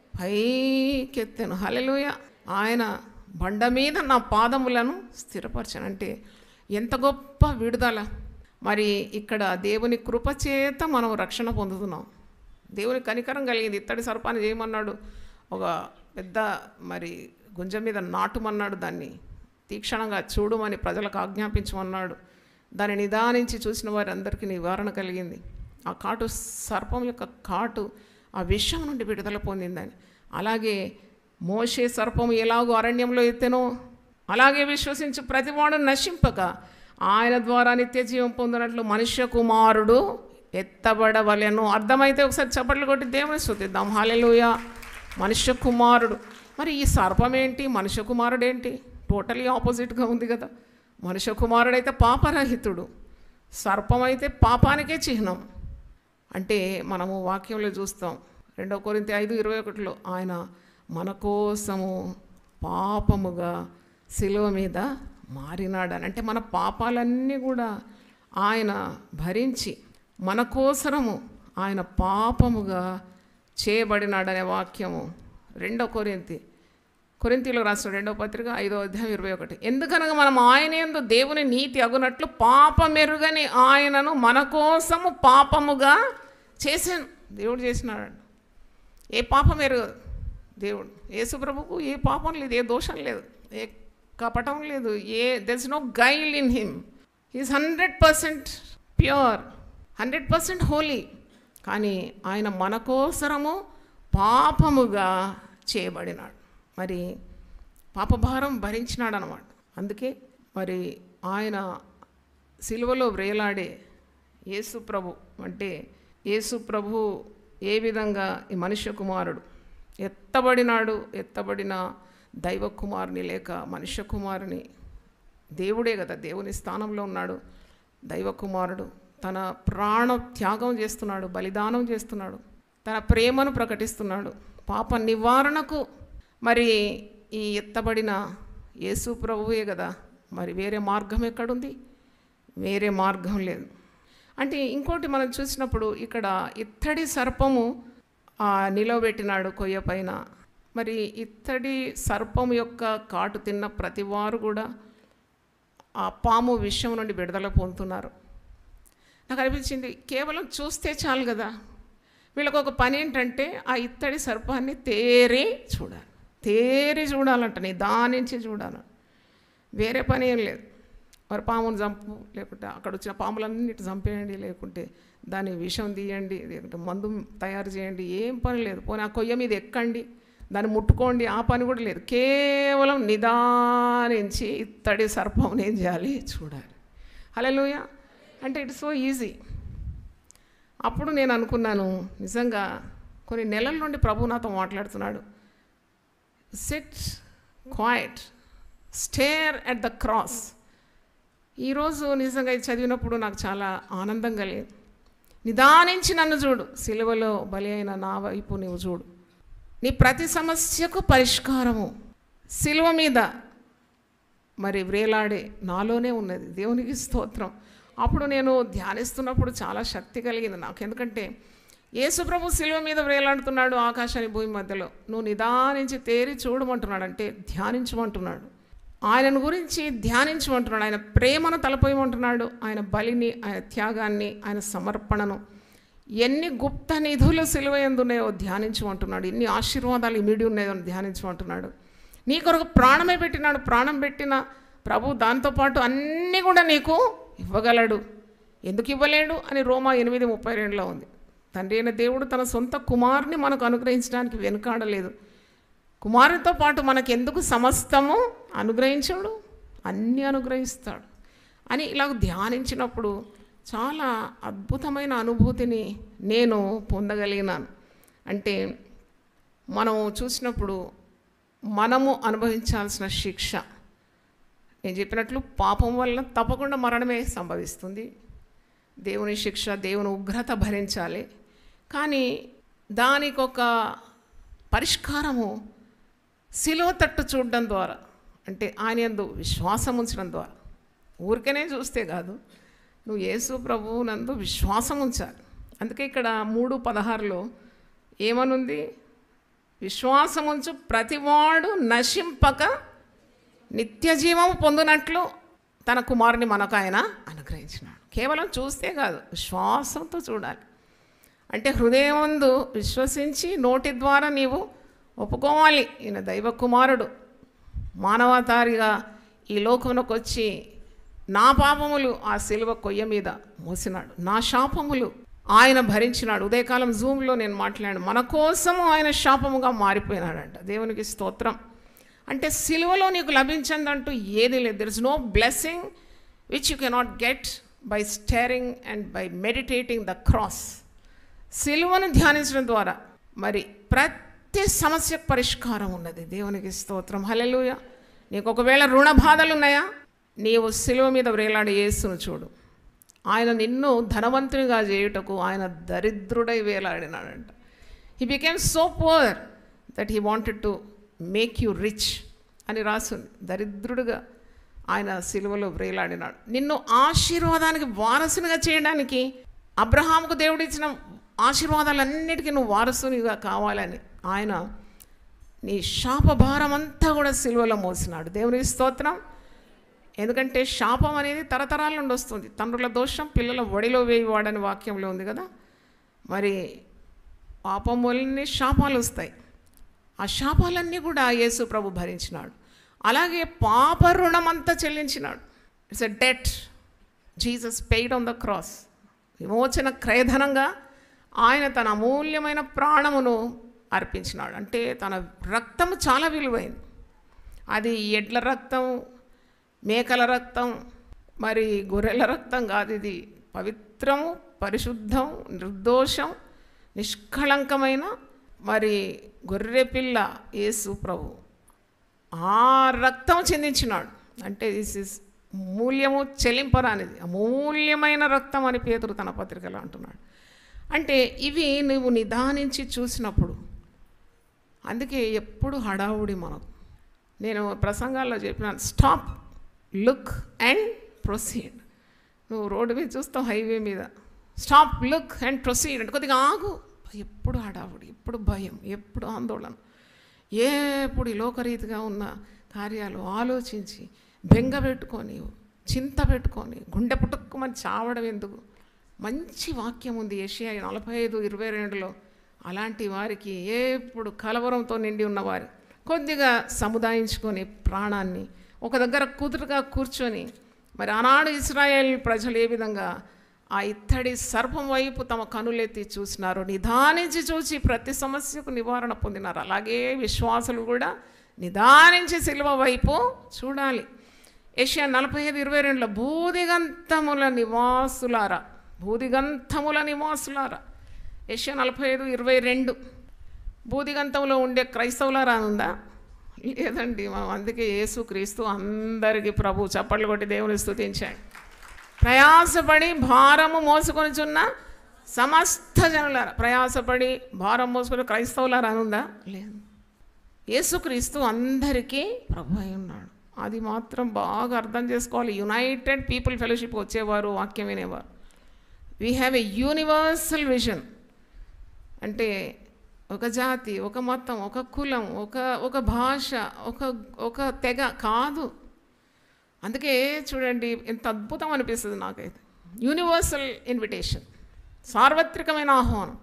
పైకెత్తాను హలెలుయ ఆయన బండ మీద నా పాదములను స్థిరపరచాను అంటే ఎంత గొప్ప విడుదల మరి ఇక్కడ దేవుని కృప చేత మనం రక్షణ పొందుతున్నాం దేవుని కనికరం కలిగింది ఇత్తడి సర్పాన్ని చేయమన్నాడు ఒక పెద్ద మరి గుంజ మీద నాటుమన్నాడు దాన్ని తీక్షణంగా చూడమని ప్రజలకు ఆజ్ఞాపించమన్నాడు దాన్ని నిదానించి చూసిన వారందరికీ నివారణ కలిగింది ఆ కాటు సర్పం యొక్క కాటు ఆ విషం నుండి విడుదల పొందిందని అలాగే మోషే సర్పం ఎలాగో అరణ్యంలో ఎత్తెనో అలాగే విశ్వసించు ప్రతివాడు నశింపక ఆయన ద్వారా నిత్య జీవం పొందినట్లు మనుష్య కుమారుడు ఎత్తబడవలెను అర్థమైతే ఒకసారి చప్పట్లు కొట్టి దేవుని స్థుతిద్దాం హాలెలుయ మనుష్య కుమారుడు మరి ఈ సర్పం ఏంటి మనుష్య కుమారుడు ఏంటి టోటలీ ఆపోజిట్గా ఉంది కదా మనుష్య కుమారుడైతే పాపరహితుడు సర్పం అయితే పాపానికే చిహ్నం అంటే మనము వాక్యంలో చూస్తాం రెండో కొరింత ఐదు ఇరవై ఒకటిలో ఆయన మన కోసము పాపముగా శిలువ మీద మారినాడని అంటే మన పాపాలన్నీ కూడా ఆయన భరించి మన కోసరము ఆయన పాపముగా చేయబడినాడనే వాక్యము రెండో కొరింతి కొరింతీలో రాసిన రెండో పత్రిక ఐదో అధ్యాయం ఇరవై ఒకటి ఎందుకనగా మనం ఆయన ఎందు దేవుని నీతి అగునట్లు పాపమెరుగని ఆయనను మన కోసము పాపముగా చేశాను దేవుడు చేసినాడు ఏ పాపం ఎరగదు దేవుడు యేసుప్రభుకు ఏ పాపం లేదు ఏ దోషం లేదు ఏ కపటం లేదు ఏ there's no guile in him is hundred percent pure hundred percent holy కానీ ఆయన మన కోసరము పాపముగా చేయబడినాడు మరి పాపభారం భరించినాడు అనమాట అందుకే మరి ఆయన సిలువలో వ్రేలాడే యేసు ప్రభు అంటే యేసు ప్రభు ఏ విధంగా ఈ మనుష్య కుమారుడు ఎత్తబడినాడు ఎత్తబడిన దైవ కుమారుని లేక మనుష్య కుమారుని దేవుడే కదా దేవుని స్థానంలో ఉన్నాడు దైవ కుమారుడు తన ప్రాణ త్యాగం చేస్తున్నాడు బలిదానం చేస్తున్నాడు తన ప్రేమను ప్రకటిస్తున్నాడు పాప నివారణకు మరి ఈ ఎత్తబడిన యేసు ప్రభువే కదా మరి వేరే మార్గం ఎక్కడుంది వేరే మార్గం లేదు అంటే ఇంకోటి మనం చూసినప్పుడు ఇక్కడ ఇత్తడి సర్పము ఆ, నిలవబెట్టినాడు కొయ్య పైన మరి ఇత్తడి సర్పం యొక్క కాటు తిన్న ప్రతి వారు కూడా ఆ పాము విషయం నుండి విడుదల పొందుతున్నారు నాకు అనిపించింది కేవలం చూస్తే చాలు కదా వీళ్ళకు ఒక పని ఏంటంటే ఆ ఇత్తడి సర్పాన్ని తేరి చూడాలి తేరి చూడాలంట నిదానించి చూడాలి వేరే పని ఏం లేదు మరి పామును చంపు లేకుంటే అక్కడ వచ్చిన పాములన్నిటి చంపేయండి లేకుంటే దాని విషం తీయండి లేకుంటే మందు తయారు చేయండి ఏం పని లేదు పోనీ ఆ కొయ్య మీద ఎక్కండి దాన్ని ముట్టుకోండి ఆ పని కూడా లేదు కేవలం నిదానించి ఇత్తడి సర్పం ఏం చేయాలి చూడాలి హలోయ అంటే ఇట్స్ సో ఈజీ అప్పుడు నేను అనుకున్నాను నిజంగా కొన్ని నెలల నుండి ప్రభు నాతో మాట్లాడుతున్నాడు sit quiet stare at the cross ఈరోజు నిజంగా ఇది చదివినప్పుడు నాకు చాలా ఆనందం కలిగింది నిదానించి నన్ను చూడు సిలువలో బలి అయిన నా వైపు నువ్వు చూడు నీ ప్రతి సమస్యకు పరిష్కారము సిలువ మీద మరి వ్రేలాడే నాలోనే ఉన్నది దేవునికి స్తోత్రం అప్పుడు నేను ధ్యానిస్తున్నప్పుడు చాలా శక్తి కలిగింది నాకు ఎందుకంటే యేసుప్రభు శిలువ మీద వ్రేలాడుతున్నాడు ఆకాశాన్ని భూమి మధ్యలో నువ్వు నిదానించి తేరి చూడమంటున్నాడు అంటే ధ్యానించమంటున్నాడు ఆయనను గురించి ధ్యానించమంటున్నాడు ఆయన ప్రేమను తలపోయమంటున్నాడు ఆయన బలిని ఆయన త్యాగాన్ని ఆయన సమర్పణను ఎన్ని గుప్త నిధులు సిలువ ఎందున్నాయో ధ్యానించమంటున్నాడు ఎన్ని ఆశీర్వాదాలు ఇమిడి ఉన్నాయో ధ్యానించమంటున్నాడు నీ కొరకు ప్రాణమే పెట్టినాడు ప్రాణం పెట్టిన ప్రభు దాంతోపాటు అన్నీ కూడా నీకు ఇవ్వగలడు ఎందుకు ఇవ్వలేడు అని రోమా ఎనిమిది ముప్పై రెండులో ఉంది తండ్రి అయిన దేవుడు తన సొంత కుమారుని మనకు అనుగ్రహించడానికి వెనుకాడలేదు కుమారునితో పాటు మనకు ఎందుకు సమస్తము అనుగ్రహించాడు అన్నీ అనుగ్రహిస్తాడు అని ఇలా ధ్యానించినప్పుడు చాలా అద్భుతమైన అనుభూతిని నేను పొందగలిగినాను అంటే మనం చూసినప్పుడు మనము అనుభవించాల్సిన శిక్ష నేను చెప్పినట్లు పాపం వల్ల తప్పకుండా మరణమే సంభవిస్తుంది దేవుని శిక్ష దేవుని ఉగ్రత భరించాలి కానీ దానికి ఒక పరిష్కారము సిలువ తట్టు చూడడం ద్వారా అంటే ఆయన యందు విశ్వాసం ఉంచడం ద్వారా ఊరికనే చూస్తే కాదు నువ్వు యేసు ప్రభువు నందు విశ్వాసం ఉంచాలి అందుకే ఇక్కడ మూడు పదహారులో ఏమనుంది విశ్వాసం ఉంచు ప్రతివాడు నశింపక నిత్య జీవము పొందినట్లు తన కుమారుని మనకు ఆయన అనుగ్రహించినాడు కేవలం చూస్తే కాదు విశ్వాసంతో చూడాలి అంటే హృదయం ముందు విశ్వసించి నోటి ద్వారా నీవు ఒప్పుకోవాలి ఈయన దైవ కుమారుడు మానవతారిగా ఈ లోకమునకు వచ్చి నా పాపములు ఆ శిలువ కొయ్య మీద మోసినాడు నా శాపములు ఆయన భరించినాడు ఉదయకాలం జూమ్లో నేను మాట్లాడాను మన కోసము ఆయన శాపముగా మారిపోయినాడంట దేవునికి స్తోత్రం అంటే సిలువలో నీకు లభించందంటూ ఏది లేదు there is no blessing which you cannot get by staring and by meditating the cross సిలువను ధ్యానించడం ద్వారా మరి ప్రతి సమస్యకు పరిష్కారం ఉన్నది దేవునికి స్తోత్రం హలెలుయ నీకు ఒకవేళ రుణ బాధలు ఉన్నాయా నీవు సిలువ మీద వ్రేలాడి యేసును చూడు ఆయన నిన్ను ధనవంతునిగా చేయుటకు ఆయన దరిద్రుడై వేలాడినాడంట he became so poor that he wanted to make you rich అని రాసింది దరిద్రుడుగా ఆయన సిలువలో వ్రేలాడినాడు నిన్ను ఆశీర్వాదానికి వారసునిగా చేయడానికి అబ్రహాముకు దేవుడిచ్చిన ఆశీర్వాదాలన్నిటికీ నువ్వు వారసునిగా కావాలని ఆయన నీ శాపభారం అంతా కూడా సిలువలో మోసినాడు దేవునికి స్తోత్రం ఎందుకంటే శాపం అనేది తరతరాల నుండి వస్తుంది తండ్రుల దోషం పిల్లల ఒడిలో వేయవాడని వాక్యంలో ఉంది కదా మరి పాపం వల్లనే శాపాలు వస్తాయి ఆ శాపాలన్నీ కూడా యేసు ప్రభు భరించినాడు అలాగే పాప రుణం అంతా చెల్లించినాడు it's a debt Jesus paid on the cross విమోచన క్రయధనంగా ఆయన తన అమూల్యమైన ప్రాణమును అర్పించినాడు అంటే తన రక్తము చాలా విలువైంది అది ఎడ్ల రక్తం మేకల రక్తం మరి గొర్రెల రక్తం కాదు ఇది పవిత్రము పరిశుద్ధం నిర్దోషం నిష్కళంకమైన మరి గొర్రె పిల్ల యేసు ప్రభు ఆ రక్తం చెందించినాడు అంటే దిస్ ఇస్ మూల్యము చెల్లింపరానిది అమూల్యమైన రక్తం అని పేతురు తన పత్రికలో అంటున్నాడు అంటే ఇవి నువ్వు నిదానించి చూసినప్పుడు అందుకే ఎప్పుడు హడావుడి మనకు నేను ప్రసంగాల్లో చెప్పినాను స్టాప్ లుక్ అండ్ ప్రొసీడ్ నువ్వు రోడ్డు మీద చూస్తావు హైవే మీద స్టాప్ లుక్ అండ్ ప్రొసీడ్ అంటే కొద్దిగా ఆగు ఎప్పుడు హడావుడి ఎప్పుడు భయం ఎప్పుడు ఆందోళన ఎప్పుడు ఈ లోకరీతిగా ఉన్న కార్యాలు ఆలోచించి బెంగ పెట్టుకొని చింత పెట్టుకొని గుండె పుట్టుకోమని చావడం ఎందుకు మంచి వాక్యం ఉంది ఏషియా నలభై ఐదు ఇరవై రెండులో అలాంటి వారికి ఎప్పుడు కలవరంతో నిండి ఉన్నవారు కొద్దిగా సముదాయించుకొని ప్రాణాన్ని ఒక దగ్గర కుదురుగా కూర్చొని మరి ఆనాడు ఇస్రాయేల్ ప్రజలు ఏ విధంగా ఆ ఇత్తడి సర్పం వైపు తమ కనులెత్తి చూసినారు నిదానించి చూసి ప్రతి సమస్యకు నివారణ పొందినారు అలాగే విశ్వాసులు కూడా నిదానించి సిలువ వైపు చూడాలి ఏషియా నలభై ఐదు ఇరవై రెండులో బూదిగంతముల నివాసులారా బూదిగంతముల నివాసులారా ఏషియా నలభై ఐదు ఇరవై రెండు బూదిగంతంలో ఉండే క్రైస్తవులారా అని ఉందా లేదండి మనం అందుకే యేసు క్రీస్తు అందరికీ ప్రభు చప్పట్లు కొట్టి దేవుని స్తుతించాడు ప్రయాసపడి భారము మోసుకొనిచున్న సమస్త జనులారా ప్రయాసపడి భారం మోసుకొని క్రైస్తవులారా అని ఉందా లేదు యేసుక్రీస్తు అందరికీ ప్రభు అయి ఉన్నాడు అది మాత్రం బాగా అర్థం చేసుకోవాలి యునైటెడ్ పీపుల్ ఫెలోషిప్ వచ్చేవారు వాక్యం వినేవారు we have a universal vision అంటే ఒక జాతి ఒక మతం ఒక కులం ఒక ఒక భాష ఒక ఒక తెగ కాదు అందుకే చూడండి ఎంత అద్భుతం అనిపిస్తుంది నాకైతే యూనివర్సల్ ఇన్విటేషన్ సార్వత్రికమైన ఆహ్వానం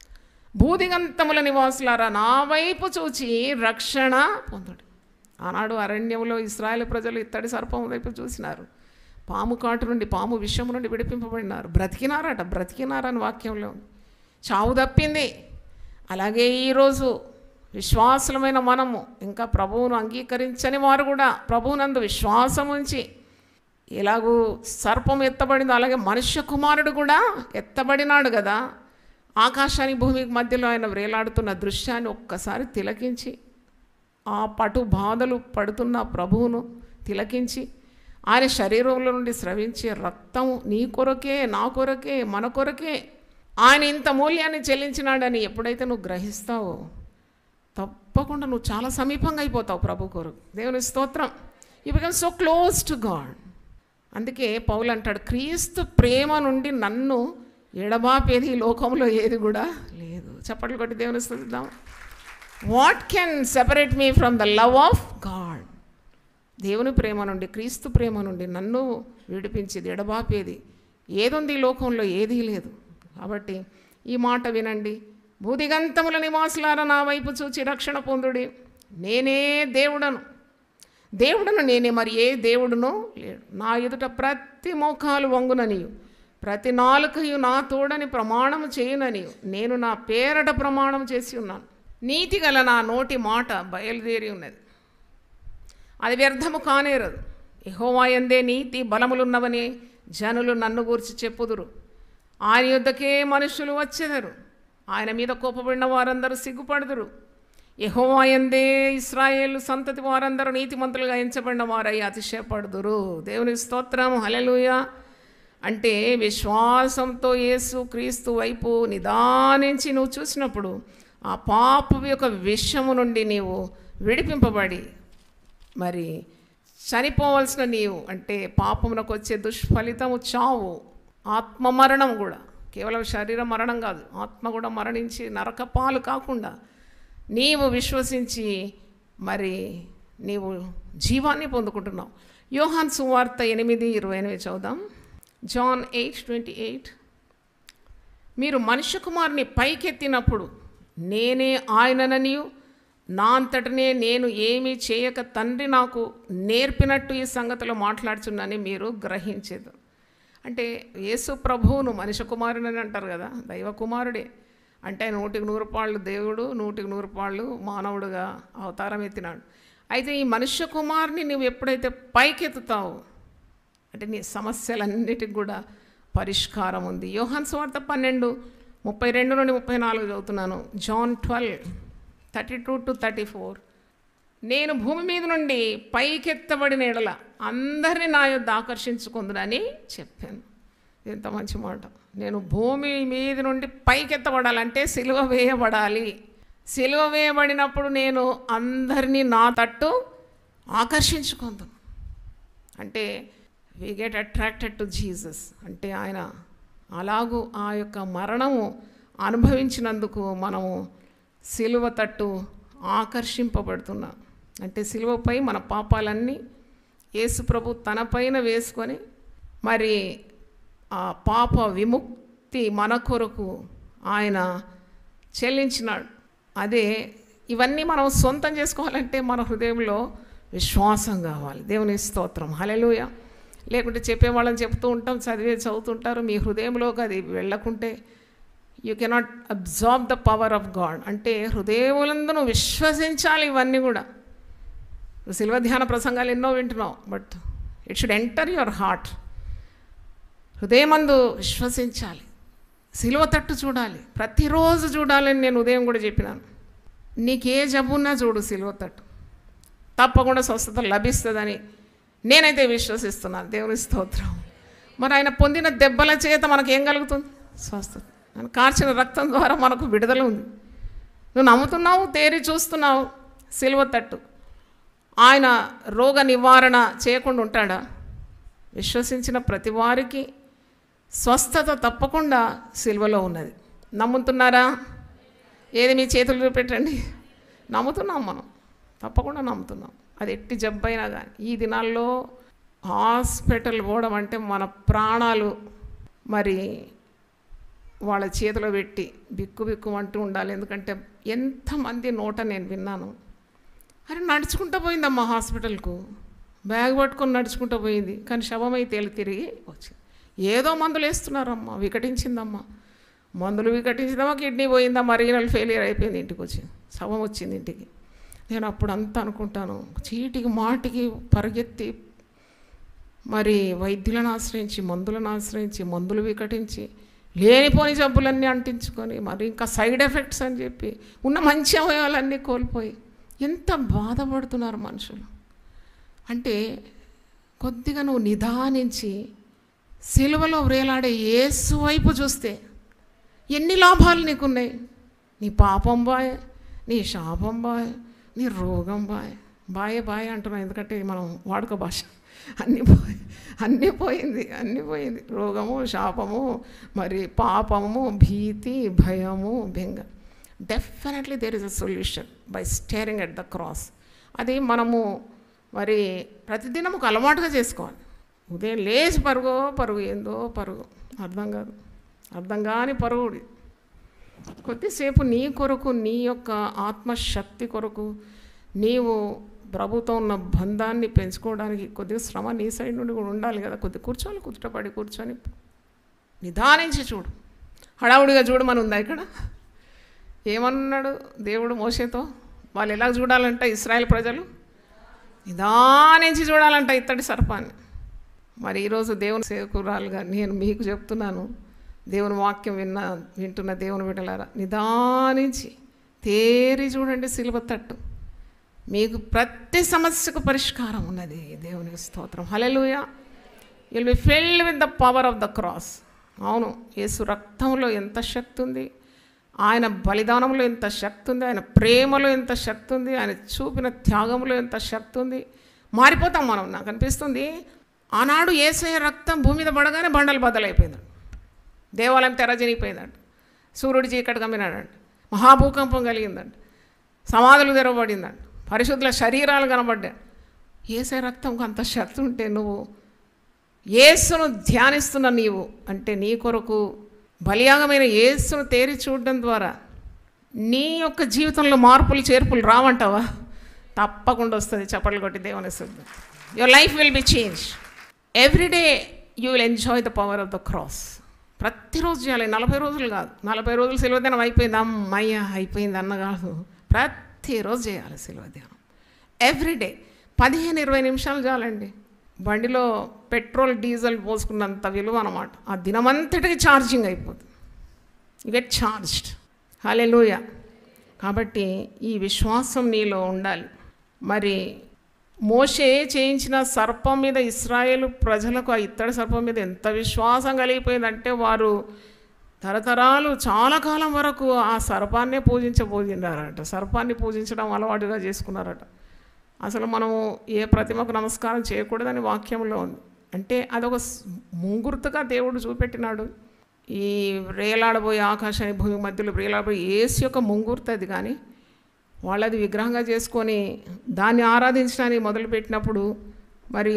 భూదిగంతముల నివాసులారా నా వైపు చూచి రక్షణ పొందుడు ఆనాడు అరణ్యంలో ఇస్రాయేల్ ప్రజలు ఇత్తడి సర్పం వైపు చూసినారు పాము కాటు నుండి పాము విషము నుండి విడిపింపబడినారు బ్రతికినారట బ్రతికినారని వాక్యంలో ఉంది. చావు తప్పింది అలాగే ఈరోజు విశ్వాసులమైన మనము ఇంకా ప్రభువును అంగీకరించని వారు కూడా ప్రభువునందు విశ్వాసం ఉంచి ఎలాగూ సర్పం ఎత్తబడిందో అలాగే మనుష్య కుమారుడు కూడా ఎత్తబడినాడు కదా ఆకాశానికి భూమికి మధ్యలో ఆయన వ్రేలాడుతున్న దృశ్యాన్ని ఒక్కసారి తిలకించి ఆ పటు బాధలు పడుతున్న ప్రభువును తిలకించి ఆయన శరీరంలో నుండి స్రవించే రక్తం నీ కొరకే నా కొరకే మన కొరకే ఆయన ఇంత మూల్యాన్ని చెల్లించినాడని ఎప్పుడైతే నువ్వు గ్రహిస్తావో తప్పకుండా నువ్వు చాలా సమీపంగా అయిపోతావు ప్రభు కొరకు దేవుని స్తోత్రం you become so close to God అందుకే పౌలు అంటాడు క్రీస్తు ప్రేమ నుండి నన్ను ఎడబాపేది ఈ లోకంలో ఏది కూడా లేదు చప్పట్లు కొట్టి దేవుని స్థుతిద్దాం what can separate me from the love of God దేవుని ప్రేమ నుండి క్రీస్తు ప్రేమ నుండి నన్ను విడిపించేది ఎడబాపేది ఏదుంది ఈ లోకంలో ఏదీ లేదు కాబట్టి ఈ మాట వినండి భూదిగంతముల నివాసులారా నా వైపు చూచి రక్షణ పొందుడి నేనే దేవుడను దేవుడును నేనే మరి ఏ దేవుడునో లేడు నా ఎదుట ప్రతి మోకాలు వంగుననియు ప్రతి నాలుకయు నా తోడని ప్రమాణం చేయుననియు నేను నా పేరట ప్రమాణం చేసి ఉన్నాను నీతి గల నా నోటి మాట బయలుదేరి ఉన్నది అది వ్యర్థము కానేరదు యెహోవాయందే నీతి బలములున్నవని జనులు నన్ను గూర్చి చెప్పుదురు ఆయన యుద్ధకే మనుషులు వచ్చెదరు ఆయన మీద కోపబడిన వారందరూ సిగ్గుపడుదురు యెహోవాయందే ఇస్రాయేలు సంతతి వారందరూ నీతిమంతులుగా ఎంచబడిన వారై అతిశయపడుదురు దేవుని స్తోత్రం హలెలుయ అంటే విశ్వాసంతో యేసు క్రీస్తు వైపు నిదానించి నువ్వు చూసినప్పుడు ఆ పాపం యొక్క విషము నుండి నీవు విడిపింపబడి మరి చనిపోవలసిన నీవు అంటే పాపమునకు వచ్చే దుష్ఫలితము చావు ఆత్మ మరణం కూడా కేవలం శరీర మరణం కాదు ఆత్మ కూడా మరణించి నరకపాలు కాకుండా నీవు విశ్వసించి మరి నీవు జీవాన్ని పొందుకుంటున్నావు యోహాన్ సువార్త ఎనిమిది ఇరవై ఎనిమిది చదుదాం జాన్ ఎయిట్ ట్వంటీ ఎయిట్ మీరు మనుష్య కుమారుని పైకెత్తినప్పుడు నేనే ఆయనననియు నా అంతటనే నేను ఏమీ చేయక తండ్రి నాకు నేర్పినట్టు ఈ సంగతిలో మాట్లాడుచున్నానని మీరు గ్రహించేది అంటే యేసు ప్రభువును మనిషి కుమారుడని అంటారు కదా దైవ కుమారుడే అంటే నూటికి నూరు పాళ్ళు దేవుడు నూటికి నూరు పాళ్ళు మానవుడుగా అవతారం ఎత్తినాడు అయితే ఈ మనుష్య కుమారుని నువ్వు ఎప్పుడైతే పైకెత్తుతావో అంటే నీ సమస్యలన్నిటికి కూడా పరిష్కారం ఉంది యోహాన్ స్వార్థ పన్నెండు ముప్పై రెండు నుండి ముప్పై నాలుగు చదువుతున్నాను John twelve thirty two to thirty four నేను భూమి మీద నుండి పైకెత్తబడిన ఎడల అందరినీ నా యొద్ద ఆకర్షించుకుందునని చెప్పాను ఎంత మంచి మాట నేను భూమి మీద నుండి పైకెత్తబడాలంటే సిలువ వేయబడాలి సిలువ వేయబడినప్పుడు నేను అందరినీ నా తట్టు ఆకర్షించుకుందాను అంటే we get attracted to Jesus అంటే ఆయన అలాగూ ఆ యొక్క మరణము అనుభవించినందుకు మనము సిలువ తట్టు ఆకర్షింపబడుతున్నాం అంటే సిలువపై మన పాపాలన్నీ యేసు ప్రభు తన పైన వేసుకొని మరి ఆ పాప విముక్తి మన కొరకు ఆయన చెల్లించినాడు అదే ఇవన్నీ మనం సొంతం చేసుకోవాలంటే మన హృదయంలో విశ్వాసం కావాలి దేవుని స్తోత్రం హలెలుయ లేకుంటే చెప్పేవాళ్ళని చెప్తూ ఉంటాం చదివే చదువుతుంటారు మీ హృదయంలోకి అది వెళ్ళకుంటే you cannot absorb the power of God అంటే హృదయములందు నువ్వు విశ్వసించాలి ఇవన్నీ కూడా నువ్వు శిల్వ ధ్యాన ప్రసంగాలు ఎన్నో వింటున్నావు but it should enter your heart హృదయమందు విశ్వసించాలి సిలువ తట్టు చూడాలి ప్రతిరోజు చూడాలని నేను ఉదయం కూడా చెప్పినాను నీకే జబ్బున్నా చూడు సిలువ తట్టు తప్పకుండా స్వస్థత లభిస్తుందని నేనైతే విశ్వసిస్తున్నాను దేవుని స్తోత్రం మరి ఆయన పొందిన దెబ్బల చేత మనకు ఏం కలుగుతుంది స్వస్థత ఆయన కార్చిన రక్తం ద్వారా మనకు విడుదల ఉంది నువ్వు నమ్ముతున్నావు తేరి చూస్తున్నావు సిలువ తట్టు ఆయన రోగ నివారణ చేయకుండా ఉంటాడా విశ్వసించిన ప్రతి వారికి స్వస్థత తప్పకుండా సిల్వలో ఉన్నది నమ్ముతున్నారా ఏది మీ చేతులు చూపెట్టండి నమ్ముతున్నాం మనం తప్పకుండా నమ్ముతున్నాం అది ఎట్టి జబ్బైనా కానీ ఈ దినాల్లో హాస్పిటల్ పోవడం అంటే మన ప్రాణాలు మరి వాళ్ళ చేతిలో పెట్టి బిక్కు బిక్కు అంటూ ఉండాలి ఎందుకంటే ఎంతమంది నోట నేను విన్నాను అరే నడుచుకుంటూ పోయిందమ్మా హాస్పిటల్కు బ్యాగ్ పట్టుకొని నడుచుకుంటూ పోయింది కానీ శవమై తేలి తిరిగి వచ్చింది ఏదో మందులు వేస్తున్నారమ్మా వికటించిందమ్మా మందులు వికటించిందమ్మా కిడ్నీ పోయిందమ్మా రీనల్ ఫెయిలియర్ అయిపోయింది ఇంటికి వచ్చి శవం వచ్చింది ఇంటికి నేను అప్పుడు అంతా అనుకుంటాను చీటికి మాటికి పరిగెత్తి మరి వైద్యులను ఆశ్రయించి మందులను ఆశ్రయించి మందులు వికటించి లేనిపోని జబ్బులన్నీ అంటించుకొని మరి ఇంకా సైడ్ ఎఫెక్ట్స్ అని చెప్పి ఉన్న మంచి అవయవాలన్నీ కోల్పోయి ఎంత బాధపడుతున్నారు మనుషులు అంటే కొద్దిగా నువ్వు నిదానించి సిలువలో వ్రేలాడే యేసు వైపు చూస్తే ఎన్ని లాభాలు నీకున్నాయి నీ పాపం బాయ్ నీ శాపం బాయ్ నీ రోగం బాయ్ బాయే బాయ్ అంటున్నాం ఎందుకంటే మనం వాడుక భాష అన్నీ పోయి అన్నీ పోయింది అన్నీ పోయింది రోగము శాపము మరి పాపము భీతి భయము బెంగ definitely there is a solution by staring at the cross అది మనము మరి ప్రతిదినం ఒక అలవాటుగా చేసుకోవాలి ఉదయం లేచి పరుగో పరుగు ఏందో పరుగు అర్థం కాదు అర్థం కాని పరుగుడి కొద్దిసేపు నీ కొరకు నీ యొక్క ఆత్మశక్తి కొరకు నీవు ప్రభుతో ఉన్న బంధాన్ని పెంచుకోవడానికి కొద్దిగా శ్రమ నీ సైడ్ నుండి కూడా ఉండాలి కదా కొద్దిగా కూర్చోవాలి కుదుటపడి కూర్చొని నిదానించి చూడు హడావుడిగా చూడమని ఉందా ఇక్కడ ఏమన్నాడు దేవుడు మోసేతో వాళ్ళు ఎలా చూడాలంట ఇస్రాయల్ ప్రజలు నిదానించి చూడాలంట ఇత్తడి సర్పాన్ని మరి ఈరోజు దేవుని సేవకురాలుగా నేను మీకు చెప్తున్నాను దేవుని వాక్యం విన్న వింటున్న దేవుని బిడ్డలారా నిదానించి తేరి చూడండి సిలువ తట్టు మీకు ప్రతి సమస్యకు పరిష్కారం ఉన్నది దేవునికి స్తోత్రం hallelujah will be filled with the power of the cross అవును యేసు రక్తంలో ఎంత శక్తి ఉంది ఆయన బలిదానంలో ఎంత శక్తి ఉంది ఆయన ప్రేమలో ఎంత శక్తి ఉంది ఆయన చూపిన త్యాగంలో ఎంత శక్తి ఉంది మారిపోతాం మనం నాకు అనిపిస్తుంది ఆనాడు ఏసయ రక్తం భూమి మీద పడగానే బండలు బద్దలైపోయిందండి దేవాలయం తెరజనిపోయిందంట సూర్యుడు చీకటి కమ్మినాడంట మహాభూకంపం కలిగిందంట సమాధులు తెరవబడిందంట పరిశుద్ధుల శరీరాలు కనబడ్డాయి ఏసే రక్తంకు అంత శక్తి ఉంటే నువ్వు యేసును ధ్యానిస్తున్న నీవు అంటే నీ కొరకు బలియాగమైన యేసును తేరి చూడడం ద్వారా నీ యొక్క జీవితంలో మార్పులు చేర్పులు రావంటావా తప్పకుండా వస్తుంది చప్పట్లు కొట్టి దేవుని శుద్ధం your life will be change everyday you will enjoy the power of the cross ప్రతిరోజు చేయాలి నలభై రోజులు కాదు నలభై రోజులు సిలువధ్యానం అయిపోయింది అమ్మయ్య అయిపోయింది అన్న కాదు ప్రతిరోజు చేయాలి సిలువధ్యానం ఎవ్రీడే పదిహేను ఇరవై నిమిషాలు చాలండి బండిలో పెట్రోల్ డీజిల్ పోసుకున్నంత విలువ అనమాట ఆ దినమంతటికి ఛార్జింగ్ అయిపోతుంది యు గెట్ ఛార్జ్డ్ హాలెలూయ కాబట్టి ఈ విశ్వాసం నీలో ఉండాలి మరి మోషే చేయించిన సర్పం మీద ఇస్రాయేల్ ప్రజలకు ఆ ఇత్తడి సర్పం మీద ఎంత విశ్వాసం కలిగిపోయిందంటే వారు తరతరాలు చాలా కాలం వరకు ఆ సర్పాన్నే పూజించబోతున్నారట సర్పాన్ని పూజించడం అలవాటుగా చేసుకున్నారట అసలు మనము ఏ ప్రతిమకు నమస్కారం చేయకూడదని వాక్యంలో ఉంది అంటే అదొక స్- ముంగుర్తుగా దేవుడు చూపెట్టినాడు ఈ రేలాడబోయే ఆకాశాన్ని భూమి మధ్యలో రేలాడబోయే ఏసు యొక్క ముంగుర్తు అది కానీ వాళ్ళది విగ్రహంగా చేసుకొని దాన్ని ఆరాధించడానికి మొదలుపెట్టినప్పుడు మరి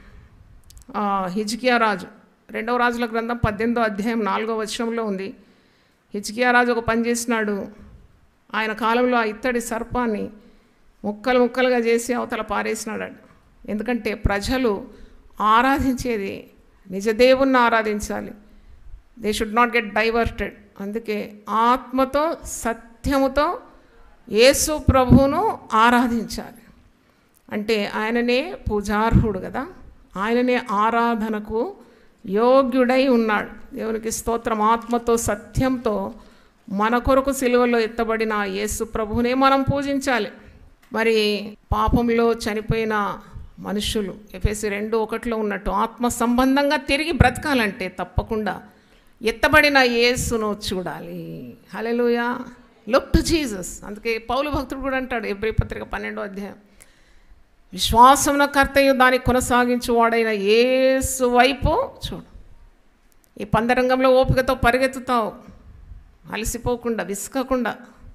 ఆ, హిజ్కియా రాజు రెండవ రాజుల గ్రంథం పద్దెనిమిదో అధ్యాయం నాలుగో వచనంలో ఉంది హిజ్కియా రాజు ఒక పని చేసినాడు ఆయన కాలంలో ఆ ఇత్తడి సర్పాన్ని ముక్కలు ముక్కలుగా చేసి అవతల పారేసినాడు ఎందుకంటే ప్రజలు ఆరాధించేది నిజదేవుణ్ణి ఆరాధించాలి they should not get diverted అందుకే ఆత్మతో సత్యముతో యేసు ప్రభువును ఆరాధించాలి అంటే ఆయననే పూజార్హుడు కదా ఆయననే ఆరాధనకు యోగ్యుడై ఉన్నాడు దేవునికి స్తోత్రం ఆత్మతో సత్యంతో మన కొరకు సిలువలో ఎత్తబడిన యేసు ప్రభువునే మనం పూజించాలి మరి పాపంలో చనిపోయిన మనుషులు ఎఫ్ఎసి రెండు ఒకటిలో ఉన్నట్టు ఆత్మ సంబంధంగా తిరిగి బ్రతకాలంటే తప్పకుండా ఎత్తబడిన యేసును చూడాలి హలెలుయా లుక్ టు జీసస్ అందుకే పౌలు భక్తుడు కూడా అంటాడు ఎబ్రి పత్రిక పన్నెండో అధ్యాయం విశ్వాసమున కర్తయు దాన్ని కొనసాగించు వాడైన యేసు వైపు చూడు ఈ పందరంగంలో ఓపికతో పరిగెత్తుతావు అలసిపోకుండా విసుకకుండా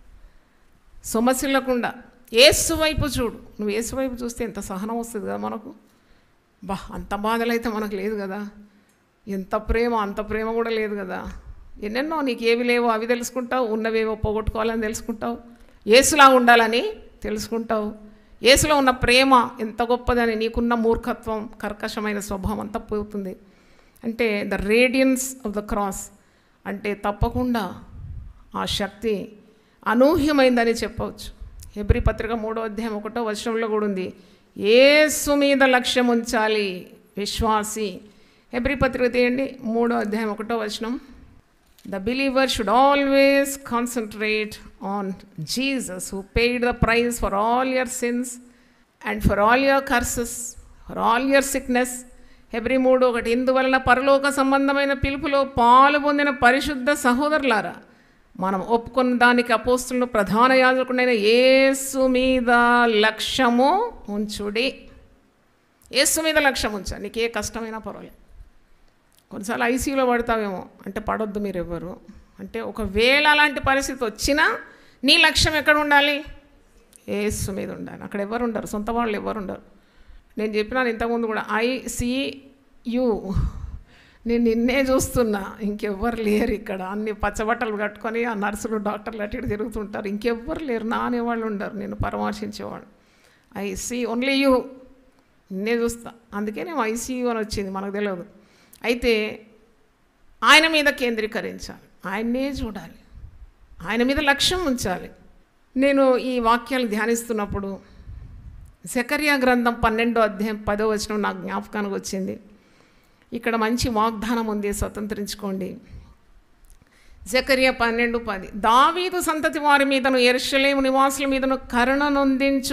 సొమసిల్లకుండా ఏసు వైపు చూడు నువ్వు ఏసు వైపు చూస్తే ఎంత సహనం వస్తుంది కదా మనకు బా అంత బాధలైతే మనకు లేదు కదా ఎంత ప్రేమ అంత ప్రేమ కూడా లేదు కదా ఎన్నెన్నో నీకు ఏవి లేవో అవి తెలుసుకుంటావు ఉన్నవేవో పోగొట్టుకోవాలని తెలుసుకుంటావు ఏసులా ఉండాలని తెలుసుకుంటావు ఏసులో ఉన్న ప్రేమ ఎంత గొప్పదని నీకున్న మూర్ఖత్వం కర్కశమైన స్వభావం అంతా పోతుంది అంటే the radiance of the cross అంటే తప్పకుండా ఆ శక్తి అనూహ్యమైందని చెప్పవచ్చు హెబ్రి పత్రిక మూడో అధ్యాయం ఒకటో వర్షంలో కూడా ఉంది ఏసు మీద లక్ష్యం ఉంచాలి విశ్వాసి హెబ్రి పత్రిక తీయండి మూడో అధ్యాయం ఒకటో వచనం the believer should always concentrate on Jesus who paid the prize for all your sins and for all your curses for all your sickness Hebrews మూడు ఒకటి ఇందువలన పరలోక సంబంధమైన పిలుపులో పాలు పొందిన పరిశుద్ధ సహోదరులారా మనం ఒప్పుకున్న దానికి అపోస్తులను ప్రధాన యాజకుడైన యేసు మీద లక్ష్యము ఉంచుడి యేసు మీద లక్ష్యం ఉంచా నీకు ఏ కష్టమైనా పర్వాలేదు కొన్నిసార్లు ఐసీయూలో పడతావేమో అంటే పడొద్దు మీరు ఎవ్వరు అంటే ఒకవేళ అలాంటి పరిస్థితి వచ్చినా నీ లక్ష్యం ఎక్కడ ఉండాలి ఏసు మీద ఉండాలి అక్కడ ఎవరు ఉండరు సొంత వాళ్ళు ఎవరు ఉండరు నేను చెప్పినాను ఇంతకుముందు కూడా ఐసీయు నేను నిన్నే చూస్తున్నా ఇంకెవ్వరు లేరు ఇక్కడ అన్ని పచ్చబట్టలు కట్టుకొని ఆ నర్సులు డాక్టర్లు అటు ఇటు తిరుగుతుంటారు ఇంకెవ్వరు లేరు నా అనేవాళ్ళు ఉండరు నేను పరామర్శించేవాళ్ళు ఐ సీ ఓన్లీ యూ నిన్నే చూస్తా అందుకే నేను ఐసీయూ అని వచ్చింది మనకు తెలియదు అయితే ఆయన మీద కేంద్రీకరించాలి ఆయన్నే చూడాలి ఆయన మీద లక్ష్యం ఉంచాలి నేను ఈ వాక్యాలు ధ్యానిస్తున్నప్పుడు శకర్యా గ్రంథం పన్నెండో అధ్యాయం పదో వచనం నాకు జ్ఞాపకానికి వచ్చింది ఇక్కడ మంచి వాగ్దానం ఉంది స్వతంత్రించుకోండి జకర్య పన్నెండు పది దావీదు సంతతి వారి మీదను ఎరుషలేము నివాసుల మీదను కరుణ నొందించు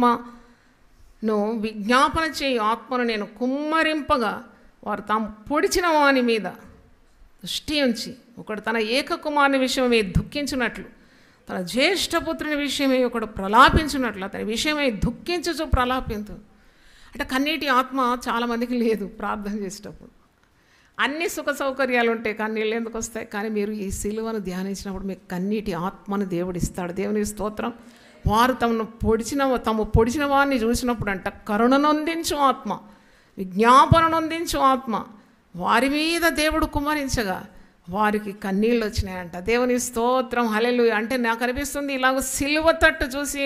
ఆత్మను విజ్ఞాపన చేయి ఆత్మను నేను కుమ్మరింపగా వారు తాము పొడిచిన వాని మీద దృష్టి ఉంచి ఒకడు తన ఏకకుమారుని విషయమై దుఃఖించినట్లు తన జ్యేష్ఠపుత్రుని విషయమై ఒకడు ప్రలాపించినట్లు అతని విషయమై దుఃఖించచ్చు ప్రలాపించు అంటే కన్నీటి ఆత్మ చాలామందికి లేదు ప్రార్థన చేసేటప్పుడు అన్ని సుఖ సౌకర్యాలు ఉంటాయి కన్నీళ్ళు ఎందుకు వస్తాయి కానీ మీరు ఈ సిలువను ధ్యానించినప్పుడు మీకు కన్నీటి ఆత్మను దేవుడు ఇస్తాడు దేవుని స్తోత్రం వారు తమను పొడిచిన తమ పొడిచిన వారిని చూసినప్పుడు అంట కరుణ నొందించు ఆత్మ విజ్ఞాపన నొందించు ఆత్మ వారి మీద దేవుడు కుమ్మరించగా వారికి కన్నీళ్ళు వచ్చినాయంట దేవుని స్తోత్రం హలెలు అంటే నాకు అనిపిస్తుంది ఇలాగ సిలువ తట్టు చూసి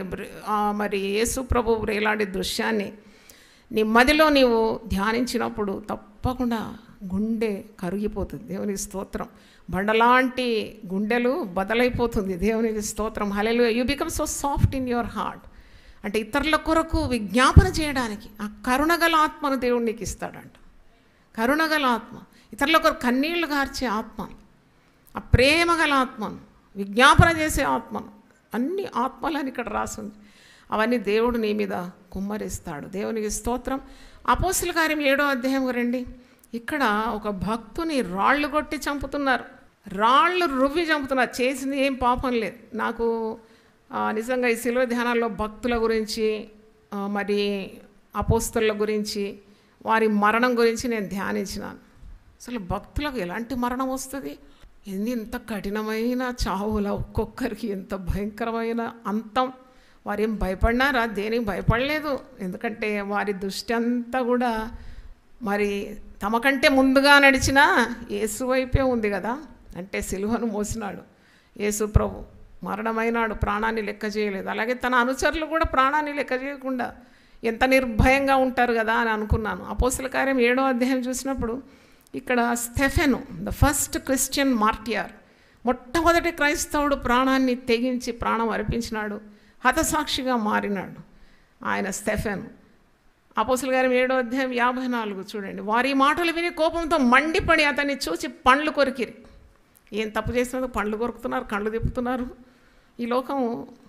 మరి యేసు ప్రభు ఇలాంటి దృశ్యాన్ని నీ మదిలో నీవు ధ్యానించినప్పుడు తప్పకుండా గుండె కరిగిపోతుంది దేవుని స్తోత్రం బండలాంటి గుండెలు బదలైపోతుంది దేవునికి స్తోత్రం హలెలు you become so soft in your heart అంటే ఇతరుల కొరకు విజ్ఞాపన చేయడానికి ఆ కరుణగల ఆత్మను దేవుడు నీకు ఇస్తాడంట కరుణగల ఆత్మ ఇతరుల కొరకు కన్నీళ్లు గార్చే ఆత్మను ఆ ప్రేమగల ఆత్మను విజ్ఞాపన చేసే ఆత్మను అన్ని ఆత్మలని ఇక్కడ రాసింది అవన్నీ దేవుడు నీ మీద కుమ్మరిస్తాడు దేవునికి స్తోత్రం అపోస్తుల కార్యం ఏడో అధ్యాయం రండి ఇక్కడ ఒక భక్తుని రాళ్ళు కొట్టి చంపుతున్నారు రాళ్ళు రువ్వి చంపుతున్నారు చేసింది ఏం పాపం లేదు నాకు నిజంగా ఈ శిలువ ధ్యానాల్లో భక్తుల గురించి మరి అపోస్తుల గురించి వారి మరణం గురించి నేను ధ్యానించినాను అసలు భక్తులకు ఎలాంటి మరణం వస్తుంది ఏంది ఇంత కఠినమైన చావుల ఒక్కొక్కరికి ఎంత భయంకరమైన అంతం వారు ఏం భయపడినారా దేనికి భయపడలేదు ఎందుకంటే వారి దృష్టి అంతా కూడా మరి తమకంటే ముందుగా నడిచిన యేసు వైపే ఉంది కదా అంటే సిలువను మోసినాడు యేసు ప్రభు మరణమైనాడు ప్రాణాన్ని లెక్క చేయలేదు అలాగే తన అనుచరులు కూడా ప్రాణాన్ని లెక్క చేయకుండా ఎంత నిర్భయంగా ఉంటారు కదా అని అనుకున్నాను అపోస్తుల కార్యం ఏడో అధ్యాయం చూసినప్పుడు ఇక్కడ Stephen the first Christian martyr మొట్టమొదటి క్రైస్తవుడు ప్రాణాన్ని తెగించి ప్రాణం అర్పించినాడు హతసాక్షిగా మారినాడు ఆయన స్టెఫెన్ అపోసుల గారి ఏడో అధ్యాయం యాభై నాలుగు చూడండి వారి మాటలు విని కోపంతో మండిపడి అతన్ని చూసి పండ్లు కొరికిరి ఏం తప్పు చేసినందుకు పండ్లు కొరుకుతున్నారు కళ్ళు తిప్పుతున్నారు ఈ లోకం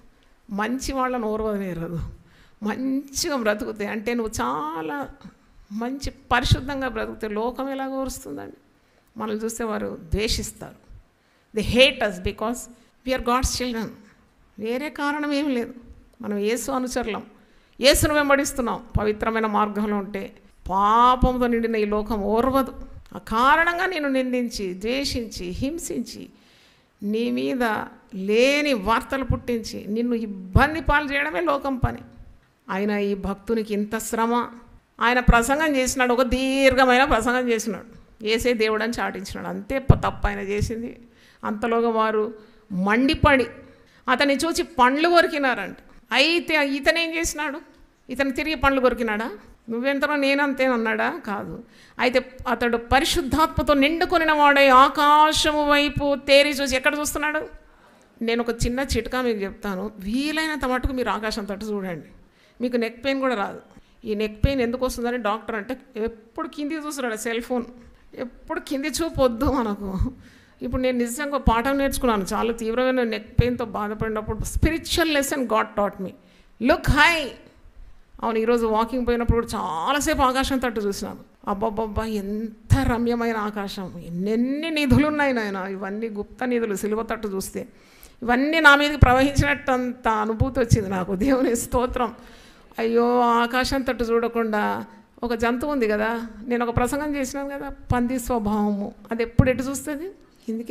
మంచి వాళ్ళని ఓర్వనేరదు మంచిగా బ్రతుకుతాయి అంటే నువ్వు చాలా మంచి పరిశుద్ధంగా బ్రతుకుతే లోకం ఎలా కోరుస్తుందండి మనల్ని చూస్తే వారు ద్వేషిస్తారు they hate us because we are God's children వేరే కారణం ఏం లేదు మనం యేసు అనుచరులం యేసును వెంబడిస్తున్నాం పవిత్రమైన మార్గంలో ఉంటే పాపంతో నిండిన ఈ లోకం ఓర్వదు ఆ కారణంగా నేను నిందించి ద్వేషించి హింసించి నీ మీద లేని వార్తలు పుట్టించి నిన్ను ఇబ్బంది పాలు చేయడమే లోకం పని ఆయన ఈ భక్తునికి ఇంత శ్రమ ఆయన ప్రసంగం చేసినాడు ఒక దీర్ఘమైన ప్రసంగం చేసినాడు ఏసే దేవుడు అని చాటించినాడు అంతే ప- తప్పు ఆయన చేసింది అంతలోగా వారు మండిపడి అతన్ని చూసి పండ్లు కొరికినారంట అయితే ఇతనేం చేసినాడు ఇతను తిరిగి పండ్లు కొరికినాడా నువ్వెంతనో నేనంతే అన్నాడా కాదు అయితే అతడు పరిశుద్ధాత్మతో నిండుకొనిన వాడై ఆకాశము వైపు తేరి చూసి ఎక్కడ చూస్తున్నాడు నేను ఒక చిన్న చిట్కా మీకు చెప్తాను వీలైనంత మటుకు మీరు ఆకాశం తట్టు చూడండి మీకు నెక్ పెయిన్ కూడా రాదు ఈ నెక్ పెయిన్ ఎందుకు వస్తుందని డాక్టర్ అంటే ఎప్పుడు కింది చూస్తున్నాడు సెల్ ఫోన్ ఎప్పుడు కింది చూపు వద్దు మనకు ఇప్పుడు నేను నిజంగా ఒక పాఠం నేర్చుకున్నాను చాలా తీవ్రమైన నెక్ పెయిన్తో బాధపడినప్పుడు spiritual lesson God taught me look high అవును ఈరోజు వాకింగ్ పోయినప్పుడు కూడా చాలాసేపు ఆకాశం తట్టు చూసినాను అబ్బబ్బబ్బా ఎంత రమ్యమైన ఆకాశం ఎన్నెన్ని నిధులు ఉన్నాయి నాయన ఇవన్నీ గుప్త నిధులు సిలువ తట్టు చూస్తే ఇవన్నీ నా మీదకి ప్రవహించినట్టు అంత అనుభూతి వచ్చింది నాకు దేవుని స్తోత్రం అయ్యో ఆకాశం తట్టు చూడకుండా ఒక జంతువు ఉంది కదా నేను ఒక ప్రసంగం చేసినాను కదా పంది స్వభావము అది ఎప్పుడు ఎటు చూస్తుంది కిందికే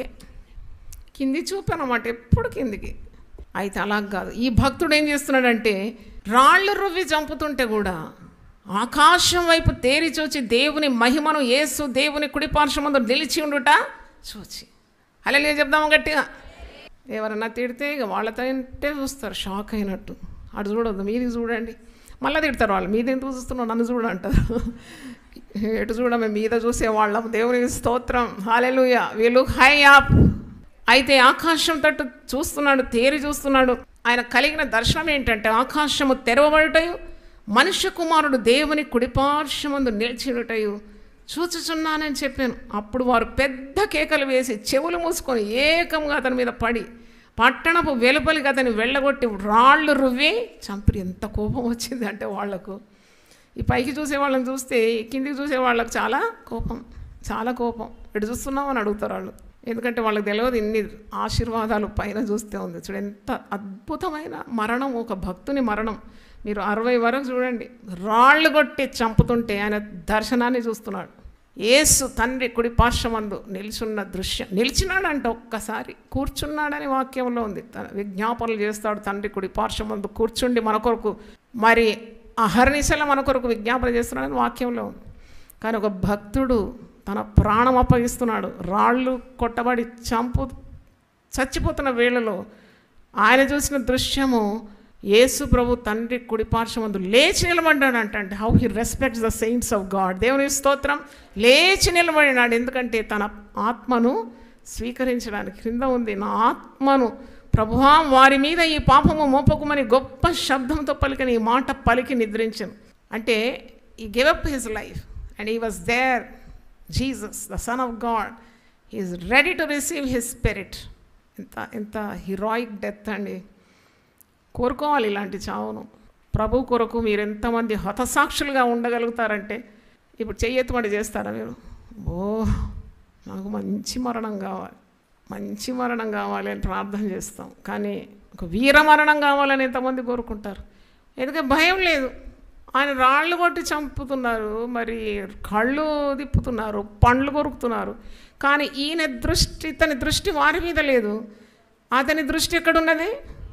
కింది చూపు అనమాట ఎప్పుడు కిందికి అయితే అలా కాదు ఈ భక్తుడు ఏం చేస్తున్నాడంటే రాళ్ళు రువ్వి చంపుతుంటే కూడా ఆకాశం వైపు తేరి చూచి దేవుని మహిమను యేసు దేవుని కుడిపార్శ్వమందు నిలిచి ఉండుట చూచి అలా చెప్దాము గట్టిగా ఎవరన్నా తిడితే ఇక వాళ్ళతో అంటే చూస్తారు షాక్ అయినట్టు అటు చూడొద్దు మీది చూడండి మళ్ళీ తిడతారు వాళ్ళు మీది ఎందుకు చూస్తున్నావు నన్ను చూడంటారు ఎటు చూడమే మీద చూసే వాళ్ళం దేవునికి స్తోత్రం హాలెలుయ వీళ్ళు హై ఆప్ అయితే ఆకాశం తట్టు చూస్తున్నాడు తేరి చూస్తున్నాడు ఆయన కలిగిన దర్శనం ఏంటంటే ఆకాశము తెరవబడుటయు మనుష్య కుమారుడు దేవుని కుడిపార్శ్వమందు నిలిచినటయు చూచుచున్నానని చెప్పాను అప్పుడు వారు పెద్ద కేకలు వేసి చెవులు మూసుకొని ఏకంగా అతని మీద పడి పట్టణపు వెలుపలికి అతని వెళ్ళగొట్టి రాళ్ళు రువ్వి చంపిరి ఎంత కోపం వచ్చింది అంటే వాళ్లకు ఈ పైకి చూసే వాళ్ళని చూస్తే ఈ కిందికి చూసే వాళ్ళకి చాలా కోపం చాలా కోపం ఎటు చూస్తున్నావు అని అడుగుతారు వాళ్ళు ఎందుకంటే వాళ్ళకి తెలియదు ఇన్ని ఆశీర్వాదాలు పైన చూస్తే ఉంది చూడు ఎంత అద్భుతమైన మరణం ఒక భక్తుని మరణం మీరు అరవై వరకు చూడండి రాళ్ళు కొట్టి చంపుతుంటే ఆయన దర్శనాన్ని చూస్తున్నాడు యేసు తండ్రి కుడి పార్శ్వమందు నిల్చున్న దృశ్యం నిలిచినాడంట ఒక్కసారి కూర్చున్నాడని వాక్యంలో ఉంది తన విజ్ఞాపనలు చేస్తాడు తండ్రి కుడి పార్శ్వమందు కూర్చుండి మన కొరకు మరి అహర్నిశల మన కొరకు విజ్ఞాపన చేస్తున్నాడని వాక్యంలో ఉంది కానీ ఒక భక్తుడు తన ప్రాణం అప్పగిస్తున్నాడు రాళ్ళు కొట్టబడి చంపు చచ్చిపోతున్న వేళలో ఆయన చూసిన దృశ్యము యేసు ప్రభు తండ్రి కుడిపార్శ్వమందు లేచి నిలబడ్డాడు అంటే how he respects the saints of God దేవుని స్తోత్రం లేచి నిలబడినాడు ఎందుకంటే తన ఆత్మను స్వీకరించడానికి క్రింద ఉంది నా ఆత్మను ప్రభువా వారి మీద ఈ పాపము మోపకుమని గొప్ప శబ్దంతో పలికిన ఈ మాట పలికి నిద్రించను అంటే he give up his life and he was there Jesus the son of God is ready to receive his spirit ఎంత ఎంత హిరాయిక్ డెత్ అండి కోరుకోవాలి ఇలాంటి చావును ప్రభు కొరకు మీరు ఎంతమంది హతసాక్షులుగా ఉండగలుగుతారంటే ఇప్పుడు చెయ్యెత్తుమడి చేస్తారా మీరు ఓ నాకు మంచి మరణం కావాలి మంచి మరణం కావాలి అని ప్రార్థన చేస్తాం కానీ ఒక వీర మరణం కావాలని ఎంతమంది కోరుకుంటారు ఎందుకంటే భయం లేదు ఆయన రాళ్ళు కొట్టి చంపుతున్నారు మరి కళ్ళు తిప్పుతున్నారు పండ్లు కొరుకుతున్నారు కానీ ఈయన దృష్టి ఇతని దృష్టి వారి మీద లేదు అతని దృష్టి ఎక్కడున్నది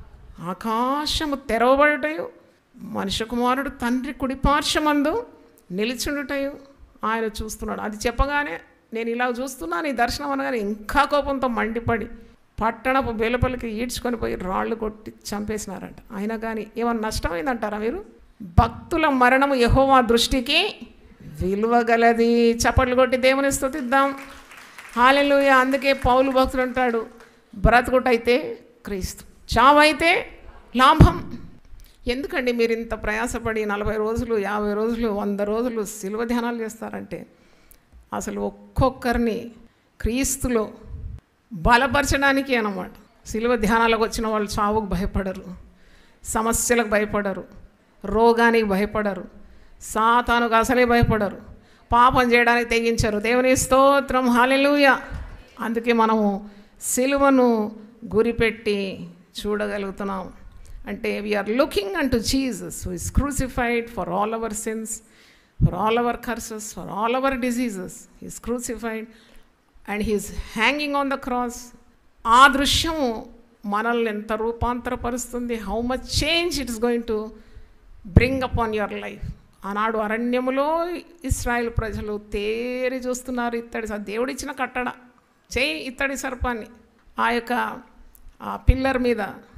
ఆకాశము తెరవబడుటయు మనుష్య కుమారుడు తండ్రి కుడిపార్శ్వమందు నిలిచుండుటయు ఆయన చూస్తున్నాడు అది చెప్పగానే నేను ఇలా చూస్తున్నాను ఈ దర్శనం అనగానే ఇంకా కోపంతో మండిపడి పట్టణపు వెలుపలికి ఈడ్చుకొని పోయి రాళ్ళు కొట్టి చంపేసినారంట అయినా కానీ ఏమన్నా నష్టమైందంటారా మీరు భక్తుల మరణము యెహోవా దృష్టికి విలువగలది చప్పట్లు కొట్టి దేవుని స్తుతిద్దాం హాలెలూయ అందుకే పౌలు భక్తుడు అంటాడు బ్రతుకుటైతే క్రీస్తు చావైతే లాభం ఎందుకండి మీరు ఇంత ప్రయాసపడి నలభై రోజులు యాభై రోజులు వంద రోజులు శిలువ ధ్యానాలు చేస్తారంటే అసలు ఒక్కొక్కరిని క్రీస్తులో బలపరచడానికి అన్నమాట శిలువ ధ్యానాలకు వచ్చిన వాళ్ళు చావుకు భయపడరు సమస్యలకు భయపడరు రోగానికి భయపడరు సాతానుకు అసలే భయపడరు పాపం చేయడానికి తెగించరు దేవుని స్తోత్రం హాలెలూయ అందుకే మనము సిలువను గురిపెట్టి చూడగలుగుతున్నాం అంటే we are looking and to Jesus who is crucified for all our sins for all our curses for all our diseases he's crucified and he's hanging on the cross ఆ దృశ్యము మనల్ని ఎంత రూపాంతరపరుస్తుంది how much change it's going to bring up on your life ఆనాడు అరణ్యములో Israel ప్రజలు తేరి చూస్తున్నారు ఇత్తడి స- దేవుడిచ్చిన కట్టడ చేయి ఇత్తడి సర్పాన్ని ఆ యొక్క ఆ పిల్లర్ మీద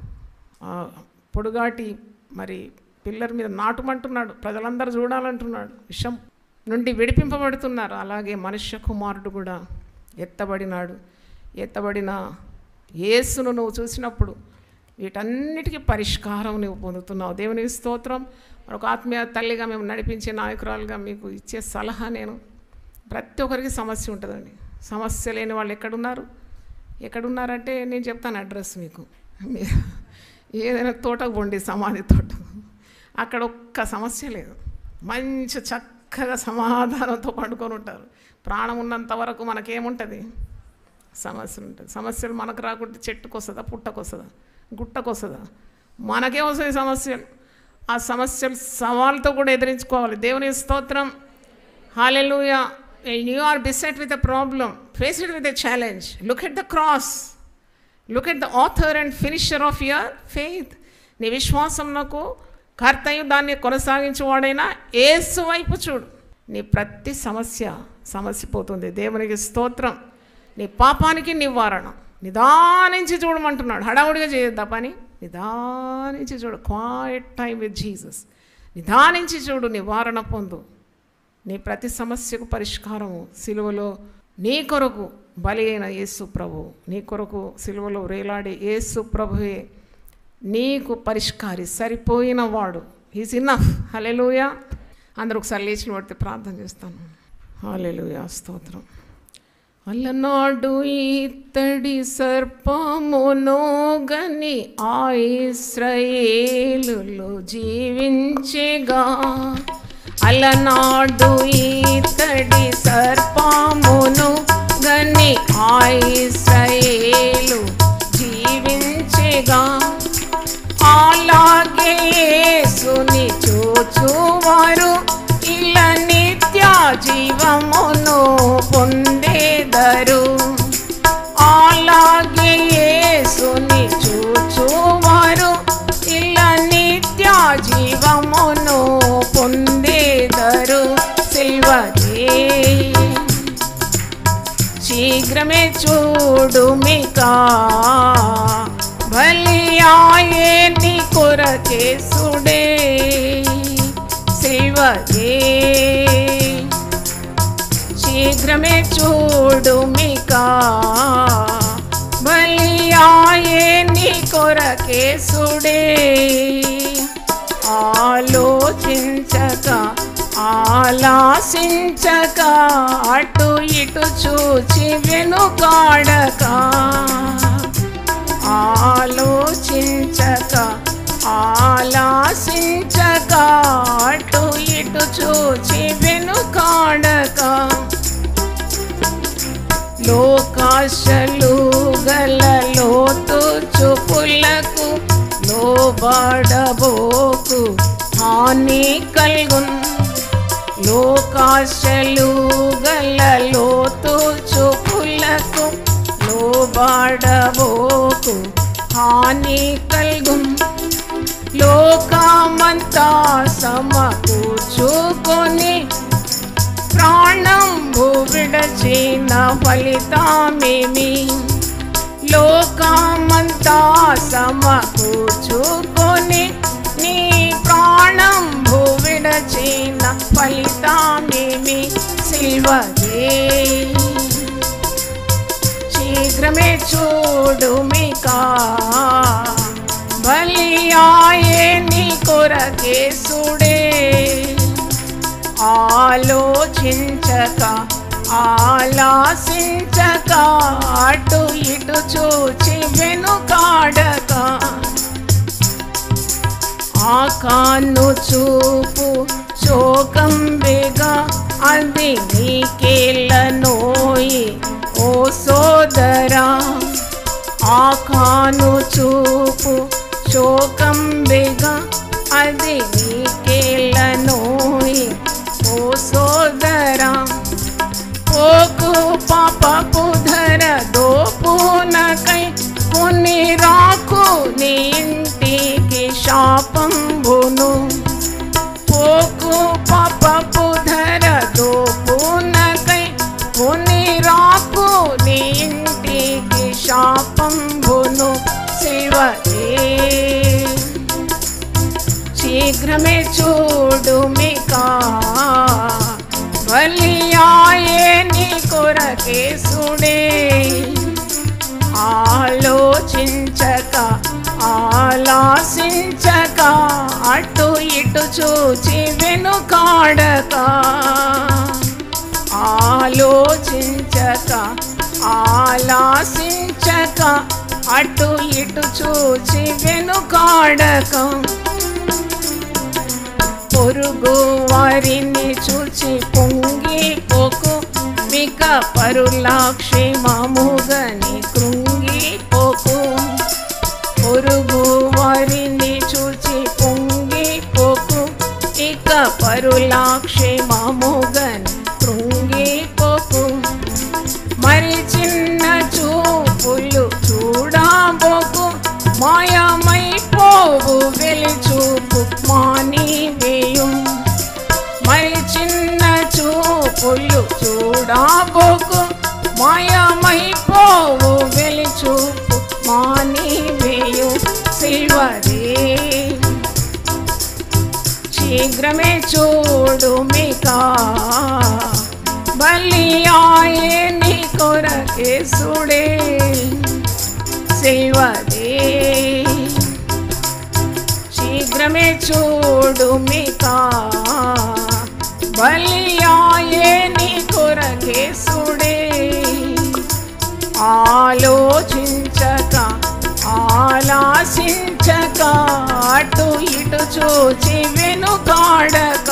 ఆ పొడుగాటి మరి పిల్లర్ మీద నాటుమంటున్నాడు ప్రజలందరూ చూడాలంటున్నాడు విషం నుండి విడిపింపబడుతున్నారు అలాగే మనుష్య కుమారుడు కూడా ఎత్తబడినాడు ఎత్తబడిన యేసును నువ్వు చూసినప్పుడు వీటన్నిటికీ పరిష్కారం నువ్వు పొందుతున్నావు దేవుని స్తోత్రం ఒక ఆత్మీయ తల్లిగా మేము నడిపించే నాయకురాలుగా మీకు ఇచ్చే సలహా నేను ప్రతి ఒక్కరికి సమస్య ఉంటుందండి సమస్య లేని వాళ్ళు ఎక్కడున్నారు ఎక్కడున్నారంటే నేను చెప్తాను అడ్రస్ మీకు మీ- ఏదైనా తోటకు పోండి సమాధి తోట అక్కడ ఒక్క సమస్య లేదు మంచి చక్కగా సమాధానంతో పండుకొని ఉంటారు ప్రాణం ఉన్నంత వరకు మనకేముంటుంది సమస్యలు ఉంటుంది సమస్యలు మనకు రాకుంటే చెట్టుకు వస్తుందా పుట్టకు వస్తుందా గుట్టకు వస్తుందా మనకే వస్తాయి సమస్యలు ఆ సమస్యలు సవాల్తో కూడా ఎదిరించుకోవాలి దేవుని స్తోత్రం hallelujah you are beset with a problem face it with a challenge look at the cross look at the author and finisher of your faith నీ విశ్వాసం నాకు కర్తయు దాన్ని కొనసాగించేవాడైనా ఏసు వైపు చూడు నీ ప్రతి సమస్య సమస్య పోతుంది దేవునికి స్తోత్రం నీ పాపానికి నివారణ నిదానించి చూడమంటున్నాడు హడావుడిగా చేయొద్దా పని నిదానించి చూడు క్వైట్ టైం విత్ జీసస్ నిదానించి చూడు నివారణ పొందు నీ ప్రతి సమస్యకు పరిష్కారము సిలువలో నీ కొరకు బలి అయిన యేసు ప్రభు నీ కొరకు సిలువలో వేలాడే యేసు ప్రభువే నీకు పరిష్కారి సరిపోయిన వాడు ఈజ్ ఇన్నఫ్ హలెలుయా అందరూ ఒకసారి లేచి పడితే ప్రార్థన చేస్తాను హలెలుయా స్తోత్రం అలనాడు ఇత్తడి సర్పమును గని ఆ ఇస్రాయేలులో జీవించేగా అలనాడు ఇత్తడి సర్పమును గని ఆ ఇస్రాయేలు జీవించేగా అలాగే యేసుని చూచువారు ఇలా నిత్య జీవమును పొందేదరు అలాగే యేసుని చూచువారు ఇలా నిత్య జీవమును పొందేదరు సిల్వదే శీఘ్రమే చూడు మికా బలియాయే నీ కొరకేసుడే సిల్వదే శీఘ్రమే చూడు మికా బలియాయే నీ కొరకేసుడే ఆలోచించక ఆలాసించక అటు ఇటు చూచి వెనుకాడక ఆలోచించక ఆలాసించక అటు ఇటు చూచి వెనుకాడక లోకాశలు గల లోతు చూపులకు లోబడబోకు హాని కల్గున్ లోకాశలు గల లోతు చూపులకు లోబడబోకు హాని కల్గున్ లోకమంతా సమకూర్చుకొని ప్రాణం విడచిన ఫలితమేమి లోకమంతా సమకూర్చుకొని నీ ప్రాణం ఫలితమేమి సిల్వదే శీఘ్రమే చూడు మీకా బలియాయే నీ కొరకేసుడే ఆలోచించక ఆలాసించక అటు ఇటు చూచి వెనుకాడక ఆ కాను చూపు శోకం బేగా అది నీకేలనోయి ఓ సోదరా ఆ కాను చూపు శోకం బేగా అది నీకేలనోయి ఓ సోదరా పోకు పాపపు ధర దోపునకై కొన్ని రాకు నీ ఇంటికి శాపంబును పోకు పాపపు ధర దోపునకై కొన్ని రాకు నీ ఇంటికి శాపంబును శివదే శీఘ్రమే చూడు మికా బలియాయే నీ కొరకేసుడే ఆలోచించక ఆలాసించక అటు ఇటు చూచి వెనుకాడక ఆలోచించక ఆలాసించక అటు ఇటు చూచి వెనుకాడక పొరుగు వారిని చూచి పొంగిపోకు మిక పరుల క్షేమముగని కృంగిపోకు పొరుగు వారిని చూచి పొంగిపోకు ఇక పరుల క్షేమముగని కృంగిపోకు మరి చిన్న చూపులు చూడబోకు మాయమైపోవు వెలిచూపు మానివేయు మరి చిన్న చూపులు చూడబోకు మాయమైపోవు వెలిచూపు మానివేయు సిల్వరే శీఘ్రమే చూడు మికా బలియాయే నీ కొరకేసుడే సిల్వదే శీఘ్రమే చూడు మికా బలియాయే నీ కొరకేసుడే ఆలోచించక ఆలాసించక అటు ఇటు చూచి వెనుకాడక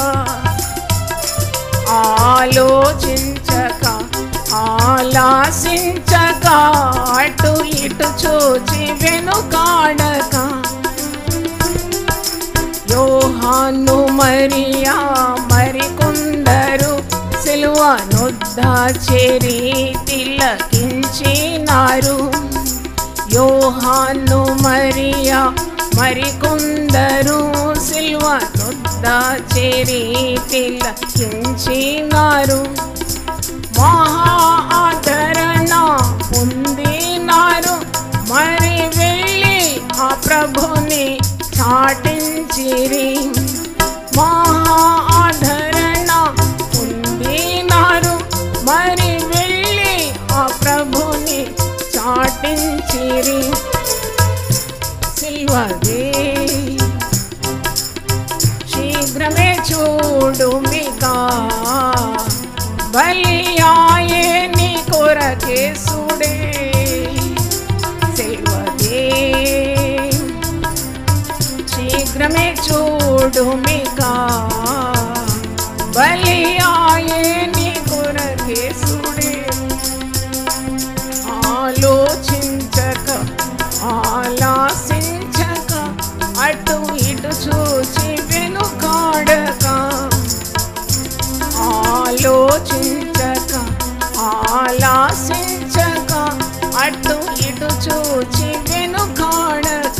ఆలోచించక ఆలాసించక అటు ఇటు చూచి వెనుకాడక యోహాను మరియా మరికొందరు సిలువ నొద్ద చేరి తిలకించినారు యోహాను మరియా మరికొందరు సిల్వ నొద్ద చేరి తిలకించినారు మహా ఆదరణ పొందినారు మరి వెళ్ళి ఆ ప్రభుని చాటించిరి మహా ఆదరణ పొందినారు మరి వెళ్ళి ఆ ప్రభుని చాటించిరి సిల్వదే శీఘ్రమే చూడు మిగా బలియాయే నీ కొరకేసుడే సిల్వదే శీఘ్రమే చూడు మిగా బలియాయే నీ కొరకేసుడే ఆలోచించక ఆలాసించక అటు ఇటు చూచి వెనుకాడక ఆలోచించక ఆలాసించక అటు ఇటు చూచి వెనుకాడక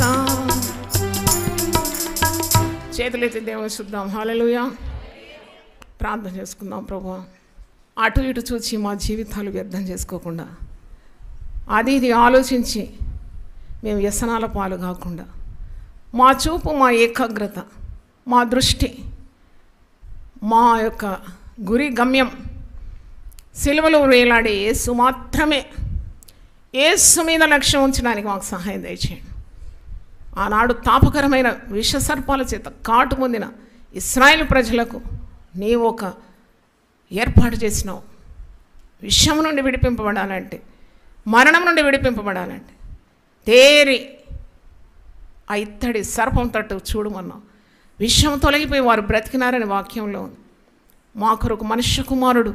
చేతులెత్తి దేవుని చూద్దాం హాలలుయా ప్రార్థన చేసుకుందాం ప్రభు అటు ఇటు చూచి మా జీవితాలు వ్యర్థం చేసుకోకుండా అది ఇది ఆలోచించి మేము వ్యసనాల పాలు కాకుండా మా చూపు మా ఏకాగ్రత మా దృష్టి మా యొక్క గురి గమ్యం సిలువలో వేలాడే యేసు మాత్రమే యేసు మీద లక్ష్యం ఉంచడానికి మాకు సహాయం దయచేయండి ఆనాడు తాపకరమైన విషసర్పాల చేత కాటు పొందిన ఇస్రాయేల్ ప్రజలకు నీవు ఒక ఏర్పాటు చేసినావు విషం నుండి విడిపింపబడాలంటే మరణం నుండి విడిపింపబడాలంటే తేరి ఆ ఇత్తడి సర్పం తట్టు చూడమన్నావు విషం తొలగిపోయి వారు బ్రతికినారని వాక్యంలో ఉంది మా కొరకు మనుష్య కుమారుడు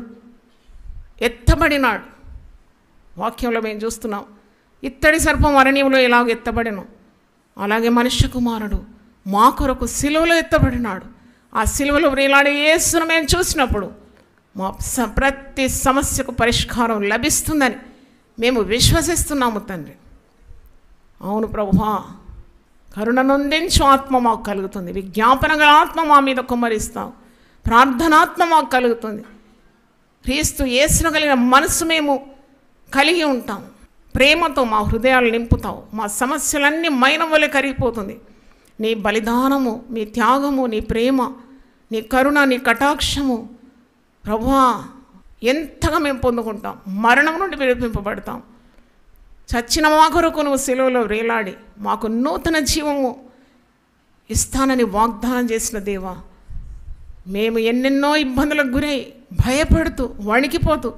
ఎత్తబడినాడు వాక్యంలో మేము చూస్తున్నాం ఇత్తడి సర్పం అరణ్యంలో ఎలాగ ఎత్తబడిను అలాగే మనుష్య కుమారుడు మా కొరకు సిలువలో ఎత్తబడినాడు ఆ సిలువలో వేలాడే యేసును మేము చూసినప్పుడు మా స- ప్రతి సమస్యకు పరిష్కారం లభిస్తుందని మేము విశ్వసిస్తున్నాము తండ్రి అవును ప్రభువా కరుణ నొందించు ఆత్మ మాకు కలుగుతుంది విజ్ఞాపన గల ఆత్మ మా మీద కుమ్మరిస్తాం ప్రార్థనాత్మ మాకు కలుగుతుంది క్రీస్తు యేసును కలిగిన మనసు మేము కలిగి ఉంటాం ప్రేమతో మా హృదయాలు నింపుతావు మా సమస్యలన్నీ మైనం వలె కరిగిపోతుంది నీ బలిదానము నీ త్యాగము నీ ప్రేమ నీ కరుణ నీ కటాక్షము ప్రభువా ఎంతగా మేము పొందుకుంటాం మరణం నుండి విడిపింపబడతాం చచ్చిన మా కొరకు నువ్వు సెలవులో వేలాడి మాకు నూతన జీవము ఇస్తానని వాగ్దానం చేసిన దేవా మేము ఎన్నెన్నో ఇబ్బందులకు గురై భయపడుతూ వణికిపోతూ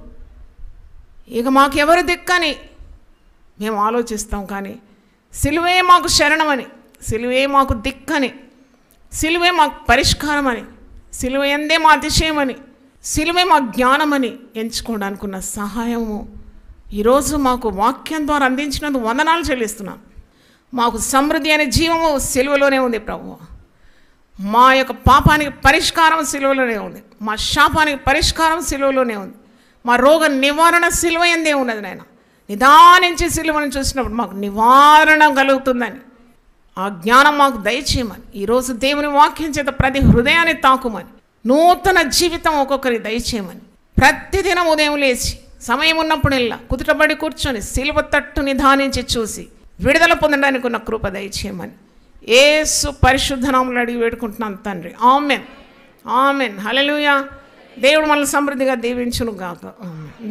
ఇక మాకెవరు దిక్కని మేము ఆలోచిస్తాం కానీ సిలువే మాకు శరణమని సిలువే మాకు దిక్కని సిలువే మాకు పరిష్కారమని సిలువ ఎందే మా అతిశయమని సిలువే మా జ్ఞానమని ఎంచుకోవడానికి ఉన్న సహాయము ఈరోజు మాకు వాక్యం ద్వారా అందించినందుకు వందనాలు చెల్లిస్తున్నాం మాకు సమృద్ధి అనే జీవము సిలువలోనే ఉంది ప్రభు మా యొక్క పాపానికి పరిష్కారం సిలువలోనే ఉంది మా శాపానికి పరిష్కారం సిలువలోనే ఉంది మా రోగ నివారణ సిలువ ఎందే ఉన్నది నాయన నిదానించి సిలువను చూసినప్పుడు మాకు నివారణ కలుగుతుందని ఆ జ్ఞానం మాకు దయచేయమని ఈరోజు దేవుని వాక్యం చేత ప్రతి హృదయాన్ని తాకుమని నూతన జీవితం ఒక్కొక్కరి దయచేయమని ప్రతిదినం ఉదయం లేచి సమయం ఉన్నప్పుడల్లా కుదుటబడి కూర్చొని సిలువ తట్టు నిదానించి చూసి విడుదల పొందడానికి ఉన్న కృప దయచేయమని ఏసు పరిశుద్ధనాములు అడిగి వేడుకుంటున్నాను తండ్రి ఆమెన్ ఆమెన్ హల్లెలూయా దేవుడు మనల్ని సమృద్ధిగా దీవించును గాక ఆమెన్